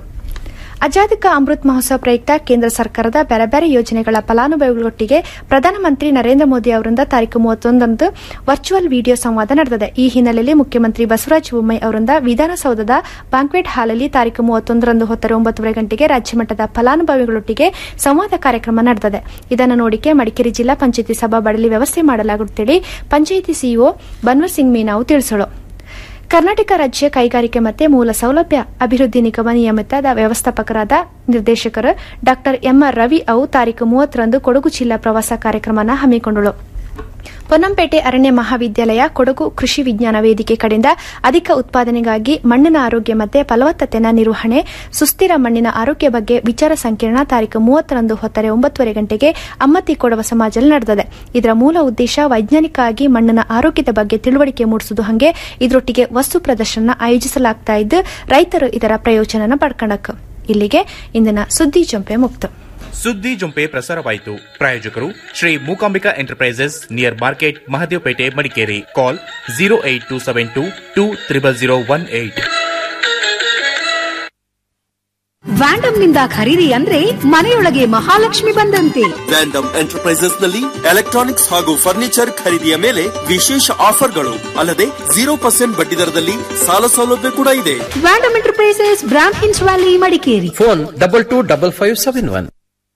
ಅಜಾದಿಕ ಅಮೃತ್ ಮಹೋತ್ಸವ ಪ್ರಯುಕ್ತ ಕೇಂದ್ರ ಸರ್ಕಾರದ ಬೇರೆ ಬೇರೆ ಯೋಜನೆಗಳ ಫಲಾನುಭವಿಗಳೊಟ್ಟಿಗೆ ಪ್ರಧಾನಮಂತ್ರಿ ನರೇಂದ್ರ ಮೋದಿ ಅವರಿಂದ ತಾರೀಕು ಮೂವತ್ತೊಂದರಂದು ವರ್ಚುವಲ್ ವಿಡಿಯೋ ಸಂವಾದ ನಡೆದಿದೆ ಈ ಹಿನ್ನೆಲೆಯಲ್ಲಿ ಮುಖ್ಯಮಂತ್ರಿ ಬಸವರಾಜ ಬೊಮ್ಮಾಯಿ ಅವರಿಂದ ವಿಧಾನಸೌಧದ ಬ್ಯಾಂಕ್ವೆಟ್ ಹಾಲಲ್ಲಿ ತಾರೀಕು ಮೂವತ್ತೊಂದರಂದು ಹೊತ್ತರ ಒಂಬತ್ತುವರೆ ಗಂಟೆಗೆ ರಾಜ್ಯಮಟ್ಟದ ಫಲಾನುಭವಿಗಳೊಟ್ಟಿಗೆ ಸಂವಾದ ಕಾರ್ಯಕ್ರಮ ನಡೆದಿದೆ ಇದನ್ನು ನೋಡಿಕೆ ಮಡಿಕೇರಿ ಜಿಲ್ಲಾ ಪಂಚಾಯಿತಿ ಸಭಾಬಡಲಿ ವ್ಯವಸ್ಥೆ ಮಾಡಲಾಗುತ್ತೇಳಿ ಪಂಚಾಯಿತಿ ಸಿಇಒ ಬನ್ವರ್ ಸಿಂಗ್ ಮೀನಾವು ತಿಳಿಸಲು ಕರ್ನಾಟಕ ರಾಜ್ಯ ಕೈಗಾರಿಕೆ ಮತ್ತು ಮೂಲ ಸೌಲಭ್ಯ ಅಭಿವೃದ್ಧಿ ನಿಗಮ ನಿಯಮಿತದ ವ್ಯವಸ್ಥಾಪಕರಾದ ನಿರ್ದೇಶಕರು ಡಾ ಎಂಆರ್ ರವಿ ಅವು ತಾರೀಕು ಮೂವತ್ತರಂದು ಕೊಡಗು ಜಿಲ್ಲಾ ಪ್ರವಾಸ ಕಾರ್ಯಕ್ರಮನ ಹಮ್ಮಿಕೊಂಡಳು ಪೊನ್ನಂಪೇಟೆ ಅರಣ್ಯ ಮಹಾವಿದ್ಯಾಲಯ ಕೊಡಗು ಕೃಷಿ ವಿಜ್ಞಾನ ವೇದಿಕೆ ಕಡೆಯಿಂದ ಅಧಿಕ ಉತ್ಪಾದನೆಗಾಗಿ ಮಣ್ಣಿನ ಆರೋಗ್ಯ ಮತ್ತು ಫಲವತ್ತತೆನ ನಿರ್ವಹಣೆ ಸುಸ್ಥಿರ ಮಣ್ಣಿನ ಆರೋಗ್ಯ ಬಗ್ಗೆ ವಿಚಾರ ಸಂಕಿರಣ ತಾರೀಕು ಮೂವತ್ತರಂದು ಹೊತ್ತರೆ ಒಂಬತ್ತುವರೆ ಗಂಟೆಗೆ ಅಮ್ಮತ್ತಿ ಕೊಡವ ಸಮಾಜದಲ್ಲಿ ನಡೆದಿದೆ ಇದರ ಮೂಲ ಉದ್ದೇಶ ವೈಜ್ಞಾನಿಕವಾಗಿ ಮಣ್ಣಿನ ಆರೋಗ್ಯದ ಬಗ್ಗೆ ತಿಳುವಳಿಕೆ ಮೂಡಿಸುವುದು ಹಾಗೆ ಇದರೊಟ್ಟಿಗೆ ವಸ್ತು ಪ್ರದರ್ಶನ ಆಯೋಜಿಸಲಾಗ್ತಾ ಇದ್ದು ರೈತರು ಇದರ ಪ್ರಯೋಜನ ಪಡ್ಕೊಳ್ಳಕ್ಕೆ ಇಲ್ಲಿಗೆ ಇಂದಿನ ಸುದ್ದಿ ಜಂಪೆ ಮುಕ್ತ
ಸುದ್ದಿ ಜೊಂಪೆ ಪ್ರಸಾರವಾಯಿತು ಪ್ರಾಯೋಜಕರು Shri Mookambika enterprises near market Mahadevapete Madikeri call zero eight two seven two two triple zero one eight
ವ್ಯಾಂಡಮ್ ನಿಂದ ಖರೀದಿ ಅಂದ್ರೆ ಮನೆಯೊಳಗೆ ಮಹಾಲಕ್ಷ್ಮಿ ಬಂದಂತೆ
ವ್ಯಾಂಡಮ್ ಎಂಟರ್ಪ್ರೈಸಸ್ ನಲ್ಲಿ ಎಲೆಕ್ಟ್ರಾನಿಕ್ಸ್ ಹಾಗೂ ಫರ್ನಿಚರ್ ಖರೀದಿಯ ಮೇಲೆ ವಿಶೇಷ ಆಫರ್ಗಳು ಅಲ್ಲದೆ ಜೀರೋ ಪರ್ಸೆಂಟ್ ಬಡ್ಡಿ ದರದಲ್ಲಿ ಸಾಲ ಸೌಲಭ್ಯ ಕೂಡ ಇದೆ
ವ್ಯಾಂಡಮ್ ಎಂಟರ್ಪ್ರೈಸಸ್ ಬ್ರಾಂಡ್ ಹಿನ್ಸ್ valley Madikeri
phone double two double five seven one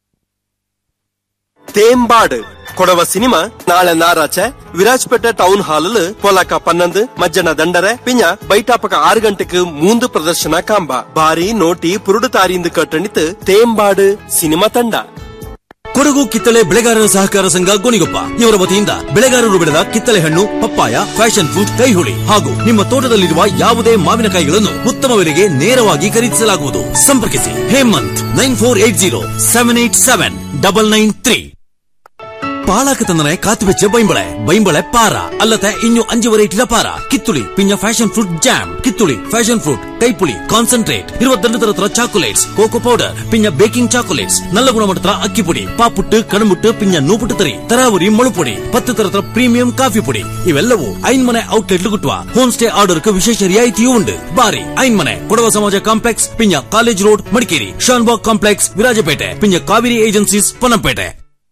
തേമ്പാട് കൊടവ സിനിമ നാളെ ഞായറാഴ്ച വിരാജ്പേട്ട ടൗൺ ഹാളില് പൊലാക്ക പന്നന്ത് മജ്ജന ದಂಡರೆ ಪಿಂಜ ಬೈಟಾಪಕ ಆರು ಗಂಟೆಗೆ ಮೂಂದು ಪ್ರದರ್ಶನ ಕಾಂಬ ಬಾರಿ ನೋಟಿ ಪುರುಡು ತಾರಿಯಿಂದ ಕಟ್ಟಣಿತ್ ತೇಂಬಾಡು ಸಿನಿಮಾ ತಂಡ
ಕೊಡಗು ಕಿತ್ತಳೆ ಬೆಳೆಗಾರರ ಸಹಕಾರ ಸಂಘ ಗೋಣಿಗೊಪ್ಪ ಇವರ ವತಿಯಿಂದ ಬೆಳೆಗಾರರು ಬೆಳೆದ ಕಿತ್ತಳೆ ಹಣ್ಣು ಪಪ್ಪಾಯ ಫ್ಯಾಷನ್ ಫ್ರೂಟ್ ಕೈಹುಳಿ ಹಾಗೂ ನಿಮ್ಮ ತೋಟದಲ್ಲಿರುವ ಯಾವುದೇ ಮಾವಿನಕಾಯಿಗಳನ್ನು ಉತ್ತಮ ಬೆಲೆಗೆ ನೇರವಾಗಿ ಖರೀದಿಸಲಾಗುವುದು ಸಂಪರ್ಕಿಸಿ Hemanth nine four eight zero seven eight seven double nine three ಪಾಳಾಕ ತಂದನೆ ಕಾತು വെച്ച ಬೈಂಬಳೆ ಬೈಂಬಳೆ ಪಾರ ಅಲ್ಲದೆ ಇನ್ನು ಅഞ്ചು ವೆರೈಟಿಯ ಪಾರ ಕಿತ್ತುಳಿ ಪಿಂಜ ಫ್ಯಾಷನ್ ಫ್ರೂಟ್ ಜಾಮ್ ಕಿತ್ತುಳಿ ಫ್ಯಾಷನ್ ಫ್ರೂಟ್ ಕೈಪುಳಿ ಕಾನ್ಸಂಟ್ರೇಟ್ ഇരുപത്തിരണ്ട് തരത്തിലുള്ള ചോക്കോലേറ്റ്സ് ಕೋಕೋ ಪೌಡರ್ ಪಿಂಜ ಬೇಕಿಂಗ್ ಚಾಕೊಲೇಟ್ಸ್ നല്ല ಗುಣಮಟ್ಟದ ಅಕ್ಕಿ ಪುಡಿ ಪಾಪುಟ್ಟು ಕಣಮುಟ್ಟು ಪಿಂಜ ನೂಪುಟ್ಟು ತರಿ ತರಾವರಿ ಮುಳುಪುಡಿ ಪತ್ತು ತರತರ ಪ್ರೀಮಿಯಂ ಕಾಫಿ ಪುಡಿ ಇವೆಲ್ಲವೂ ಐನ್ ಮನೆ ಔಟ್ಲೆಟ್ ಗುಟ್ಟುವ ಹೋಮ್ ಸ್ಟೇ ಆರ್ಡರ್ಗೆ ವಿಶೇಷ ರಿಯಾಯಿತಿಯೂ ಉಂಟು ಬಾರಿ ಐನ್ ಮನೆ ಕೊಡವ ಸಮಾಜ ಕಾಂಪ್ಲೆಕ್ಸ್ ಪಿಂಜ college road Madikeri Shanbhag complex Virajpet ಪಿಂಜ ಕಾವೇರಿ ಏಜೆನ್ಸೀಸ್ ಪೊನ್ನಂಪೇಟೆ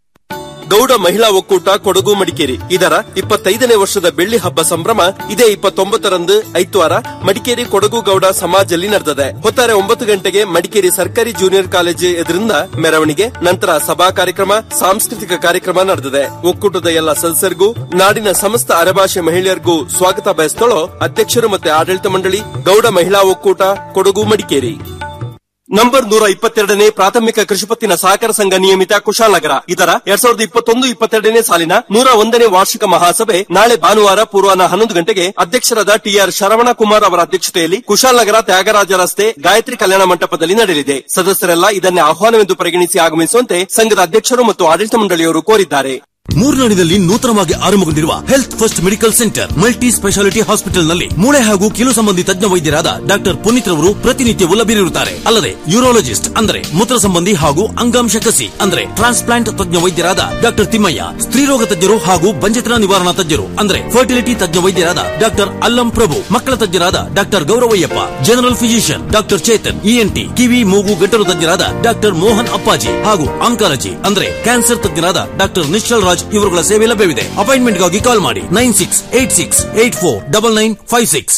ಗೌಡ ಮಹಿಳಾ ಒಕ್ಕೂಟ ಕೊಡಗು ಮಡಿಕೇರಿ ಇದರ ಇಪ್ಪತ್ತೈದನೇ ವರ್ಷದ ಬೆಳ್ಳಿ ಹಬ್ಬ ಸಂಭ್ರಮ ಇದೇ ಇಪ್ಪತ್ತೊಂಬತ್ತರಂದು ಐತವಾರ ಮಡಿಕೇರಿ ಕೊಡಗು ಗೌಡ ಸಮಾಜಲ್ಲಿ ನಡೆದಿದೆ ಹೊತ್ತಾರೆ ಒಂಬತ್ತು ಗಂಟೆಗೆ ಮಡಿಕೇರಿ ಸರ್ಕಾರಿ ಜೂನಿಯರ್ ಕಾಲೇಜು ಎದುರಿಂದ ಮೆರವಣಿಗೆ ನಂತರ ಸಭಾ ಕಾರ್ಯಕ್ರಮ ಸಾಂಸ್ಕೃತಿಕ ಕಾರ್ಯಕ್ರಮ ನಡೆದಿದೆ ಒಕ್ಕೂಟದ ಎಲ್ಲ ಸದಸ್ಯರಿಗೂ ನಾಡಿನ ಸಮಸ್ತ ಅರೆಭಾಷೆ ಮಹಿಳೆಯರಿಗೂ ಸ್ವಾಗತ ಬಯಸ್ತಳೋ ಅಧ್ಯಕ್ಷರು ಮತ್ತೆ ಆಡಳಿತ ಮಂಡಳಿ ಗೌಡ ಮಹಿಳಾ ಒಕ್ಕೂಟ ಕೊಡಗು ಮಡಿಕೇರಿ ನಂಬರ್ ನೂರ ಇಪ್ಪತ್ತೆರಡನೇ ಪ್ರಾಥಮಿಕ ಕೃಷಿಪತ್ತಿನ ಸಹಕಾರ ಸಂಘ ನಿಯಮಿತ ಕುಶಾಲನಗರ ಇದರ ಎರಡ್ ಸಾವಿರದ ಇಪ್ಪತ್ತೊಂದು ಇಪ್ಪತ್ತೆರಡನೇ ಸಾಲಿನ ನೂರ ಒಂದನೇ ವಾರ್ಷಿಕ ಮಹಾಸಭೆ ನಾಳೆ ಭಾನುವಾರ ಪೂರ್ವಾಹ್ನ ಹನ್ನೊಂದು ಗಂಟೆಗೆ ಅಧ್ಯಕ್ಷರಾದ ಟಿಆರ್ ಶರವಣ ಕುಮಾರ್ ಅವರ ಅಧ್ಯಕ್ಷತೆಯಲ್ಲಿ ಕುಶಾಲನಗರ ತ್ಯಾಗರಾಜ ರಸ್ತೆ ಗಾಯತ್ರಿ ಕಲ್ಯಾಣ ಮಂಟಪದಲ್ಲಿ ನಡೆಯಲಿದೆ ಸದಸ್ಯರೆಲ್ಲ ಇದನ್ನೇ ಆಹ್ವಾನವೆಂದು ಪರಿಗಣಿಸಿ ಆಗಮಿಸುವಂತೆ ಸಂಘದ ಅಧ್ಯಕ್ಷರು ಮತ್ತು ಆಡಳಿತ ಮಂಡಳಿಯವರು ಕೋರಿದ್ದಾರೆ
ಮೂರ್ನಾಡಿನಲ್ಲಿ ನೂತನವಾಗಿ ಆರಂಭಗೊಂಡಿರುವ health first medical centre multi speciality hospital ನಲ್ಲಿ ಮೂಳೆ ಹಾಗೂ ಕೀಲು ಸಂಬಂಧಿ ತಜ್ಞ ವೈದ್ಯರಾದ ಡಾಕ್ಟರ್ ಪುನೀತ್ ರವರು ಪ್ರತಿನಿತ್ಯವೂ ಲಭ್ಯರಿರುತ್ತಾರೆ ಅಲ್ಲದೆ ಯೂರಾಲಜಿಸ್ಟ್ ಅಂದ್ರೆ ಮೂತ್ರ ಸಂಬಂಧಿ ಹಾಗೂ ಅಂಗಾಂಶ ಕಸಿ ಅಂದ್ರೆ ಟ್ರಾನ್ಸ್ಪ್ಲಾಂಟ್ ತಜ್ಞ ವೈದ್ಯರಾದ ಡಾಕ್ಟರ್ ತಿಮ್ಮಯ್ಯ ಸ್ತ್ರೀರೋಗ ತಜ್ಞರು ಹಾಗೂ ಬಂಜೆತನ ನಿವಾರಣಾ ತಜ್ಞರು ಅಂದ್ರೆ ಫರ್ಟಿಲಿಟಿ ತಜ್ಞ ವೈದ್ಯರಾದ ಡಾಕ್ಟರ್ ಅಲ್ಲಂ ಪ್ರಭು ಮಕ್ಕಳ ತಜ್ಞರಾದ ಡಾಕ್ಟರ್ ಗೌರವಯ್ಯಪ್ಪ general physician doctor Chethan ENT ಕಿವಿ ಮೂಗು ಗಂಟಲು ತಜ್ಞರಾದ ಡಾಕ್ಟರ್ ಮೋಹನ್ ಅಪ್ಪಾಜಿ ಹಾಗೂ ಆಂಕಾಲಜಿ ಅಂದ್ರೆ ಕ್ಯಾನ್ಸರ್ ತಜ್ಞರಾದ ಡಾಕ್ಟರ್ ನಿಶ್ಚಲ್ ರಾಜ್ ಇವರುಗಳ ಸೇವೆ ಲಭ್ಯವಿದೆ ಅಪಾಯಿಂಟ್ಮೆಂಟ್ಗಾಗಿ ಕಾಲ್ ಮಾಡಿ nine six eight six eight four double nine five six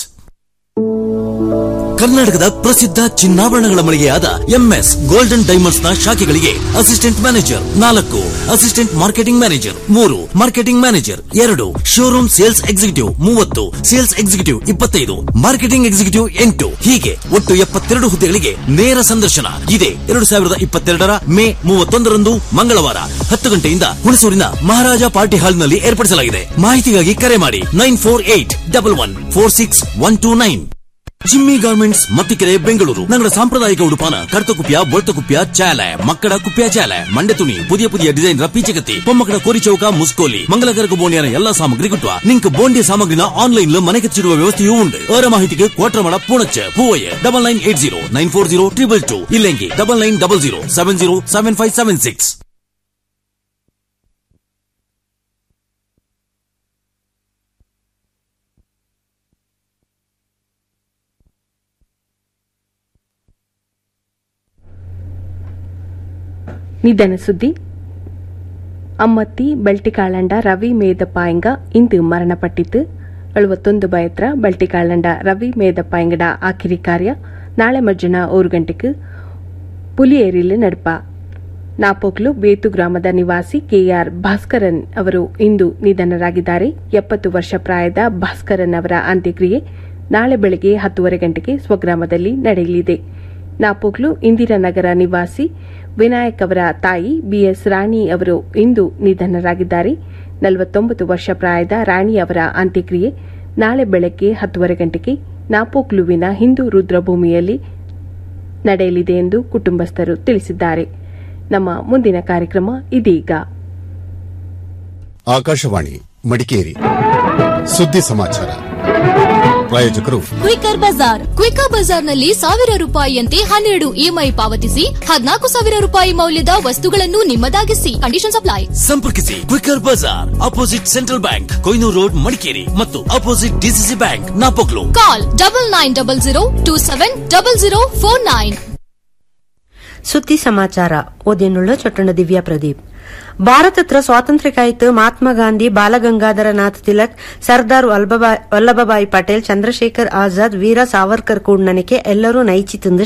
ಕರ್ನಾಟಕದ ಪ್ರಸಿದ್ಧ ಚಿನ್ನಾಭರಣಗಳ ಮಳಿಗೆಯಾದ ಎಂಎಸ್ ಗೋಲ್ಡನ್ ಡೈಮಂಡ್ಸ್ ನ ಶಾಖೆಗಳಿಗೆ ಅಸಿಸ್ಟೆಂಟ್ ಮ್ಯಾನೇಜರ್ ನಾಲ್ಕು ಅಸಿಸ್ಟೆಂಟ್ ಮಾರ್ಕೆಟಿಂಗ್ ಮ್ಯಾನೇಜರ್ ಮೂರು ಮಾರ್ಕೆಟಿಂಗ್ ಮ್ಯಾನೇಜರ್ ಎರಡು ಶೋರೂಮ್ ಸೇಲ್ಸ್ ಎಕ್ಸಿಕ್ಯೂಟಿವ್ ಮೂವತ್ತು ಸೇಲ್ಸ್ ಎಕ್ಸಿಕ್ಯೂಟಿವ್ ಇಪ್ಪತ್ತೈದು ಮಾರ್ಕೆಟಿಂಗ್ ಎಕ್ಸಿಕ್ಯೂಟಿವ್ ಎಂಟು ಹೀಗೆ ಒಟ್ಟು ಎಪ್ಪತ್ತೆರಡು ಹುದ್ದೆಗಳಿಗೆ ನೇರ ಸಂದರ್ಶನ ಇದೆ ಎರಡು ಸಾವಿರದ ಇಪ್ಪತ್ತೆರಡರ ಮೇ ಮೂವತ್ತೊಂದರಂದು ಮಂಗಳವಾರ ಹತ್ತು ಗಂಟೆಯಿಂದ ಹುಣಸೂರಿನ ಮಹಾರಾಜ ಪಾರ್ಟಿ ಹಾಲ್ನಲ್ಲಿ ಏರ್ಪಡಿಸಲಾಗಿದೆ ಮಾಹಿತಿಗಾಗಿ ಕರೆ ಮಾಡಿ nine four eight double one four six one two nine Jimmy garments Mattikere Bengaluru ഞങ്ങളുടെ സാമ്പ്രദായിക ഉടുപ്പാണ് കറുത്ത കുപ്പിയ വെളുത്ത കുപ്പിയ ചേല മക്കട കുപ്പിയ ചേല മണ്ട തുണി പുതിയ പുതിയ ಡಿಸೈನ್ ಪೀಚಕತ್ತಿ ಪೊಮ್ಮಕಡ ಕೋರಿ ಚೌಕ ಮುಸ್ಕೋಲಿ ಮಂಗಲಕರಕ ಬೋಂಡಿಯನ ಎಲ್ಲಾ ಸಾಮಗ್ರಿ ಗಿಟ್ಟುವ ನಿಂಕ್ ಬೋಂಡಿಯ ಸಾಮಗ್ರಿನ ಆನ್ಲೈನ್ ಮನೆಗೆಚ್ಚಿಡುವ ವ್ಯವಸ್ಥೆಯೂ ಉಂಟು ಅವರ ಮಾಹಿತಿಗೆ ಕೋಟ್ರಮಡ Poonacha Poovaiah double nine eight zero nine four zero triple two ಇಲ್ಲೆಂಗಿ double nine double zero seven zero seven five seven six
ನಿಧನ ಸುದ್ದಿ ಅಮ್ಮತ್ತಿ ಬೆಳ್ಟಿಕಾಳಂಡ ರವಿ ಮೇದಪ್ಪಾಯಂಗ ಇಂದು ಮರಣಪಟ್ಟಿತು ಎಳುವತ್ತೊಂದು ಬಯತ್ರ ಬೆಳ್ಟಿಕಾಳಂಡ ರವಿ ಮೇದಪ್ಪಾಯಂಗಡ ಆಖಿರಿ ಕಾರ್ಯ ನಾಳೆ ಮಧ್ಯಾಹ್ನ ಮೂರು ಗಂಟೆಗೆ ಪುಲಿಯೇರಿಲ್ ನಡಪ ನಾಪೋಕ್ಲು ಬೇತು ಗ್ರಾಮದ ನಿವಾಸಿ ಕೆಆರ್ ಭಾಸ್ಕರನ್ ಅವರು ಇಂದು ನಿಧನರಾಗಿದ್ದಾರೆ ಎಪ್ಪತ್ತು ವರ್ಷ ಪ್ರಾಯದ ಭಾಸ್ಕರನ್ ಅವರ ಅಂತ್ಯಕ್ರಿಯೆ ನಾಳೆ ಬೆಳಗ್ಗೆ ಹತ್ತುವರೆ ಗಂಟೆಗೆ ಸ್ವಗ್ರಾಮದಲ್ಲಿ ನಡೆಯಲಿದೆ ನಾಪೋಕ್ಲು ಇಂದಿರಾನಗರ ನಿವಾಸಿ ವಿನಾಯಕ್ ಅವರ ತಾಯಿ ಬಿಎಸ್ ರಾಣಿ ಅವರು ಇಂದು ನಿಧನರಾಗಿದ್ದಾರೆ ನಲವತ್ತೊಂಬತ್ತು ವರ್ಷ ಪ್ರಾಯದ ರಾಣಿ ಅವರ ಅಂತ್ಯಕ್ರಿಯೆ ನಾಳೆ ಬೆಳಗ್ಗೆ ಹತ್ತುವರೆ ಗಂಟೆಗೆ ನಾಪೋಕ್ಲುವಿನ ಹಿಂದೂ ರುದ್ರಭೂಮಿಯಲ್ಲಿ ನಡೆಯಲಿದೆ ಎಂದು ಕುಟುಂಬಸ್ಥರು ತಿಳಿಸಿದ್ದಾರೆ ನಮ್ಮ ಮುಂದಿನ ಕಾರ್ಯಕ್ರಮ ಇದೀಗ
ಆಕಾಶವಾಣಿ ಮಡಿಕೇರಿ ಸುದ್ದಿ ಸಮಾಚಾರ ಪ್ರಾಯೋಜಕರು
ಕ್ವಿಕರ್ ಬಜಾರ್ ಕ್ವಿಕರ್ ಬಜಾರ್ನಲ್ಲಿ ಸಾವಿರ ರೂಪಾಯಿಯಂತೆ ಹನ್ನೆರಡು ಇಎಂಐ ಪಾವತಿಸಿ ಹದಿನಾಲ್ಕು ಸಾವಿರ ರೂಪಾಯಿ ಮೌಲ್ಯದ ವಸ್ತುಗಳನ್ನು ನಿಮ್ಮದಾಗಿಸಿ ಕಂಡೀಷನ್ ಅಪ್ಲೈ
ಸಂಪರ್ಕಿಸಿ ಕ್ವಿಕರ್ ಬಜಾರ್ opposite central bank Koinur road Madikeri ಮತ್ತು opposite DCC bank Napoklu
call double nine double zero two seven double zero four nine
ಸುದ್ದಿ ಸಮಾಚಾರ ಓದಿನುಳ್ಳ ಚೊಟ್ಟಣ ದಿವ್ಯಾ ಪ್ರದೀಪ್ ಭಾರತತ್ರ ಸ್ವಾತಂತ್ರ್ಯಕ್ಕಾಯ್ತು ಮಹಾತ್ಮ ಗಾಂಧಿ ಬಾಲಗಂಗಾಧರನಾಥ್ ತಿಲಕ್ ಸರ್ದಾರ್ ವಲ್ಲಭಭಾಯ್ ವಲ್ಲಭಭಾಯಿ ಪಟೇಲ್ ಚಂದ್ರಶೇಖರ್ ಆಜಾದ್ ವೀರ ಸಾವರ್ಕರ್ ಕೂಡ್ನನಿಕೆ ಎಲ್ಲರೂ ನೈಚಿ ತಿಂದು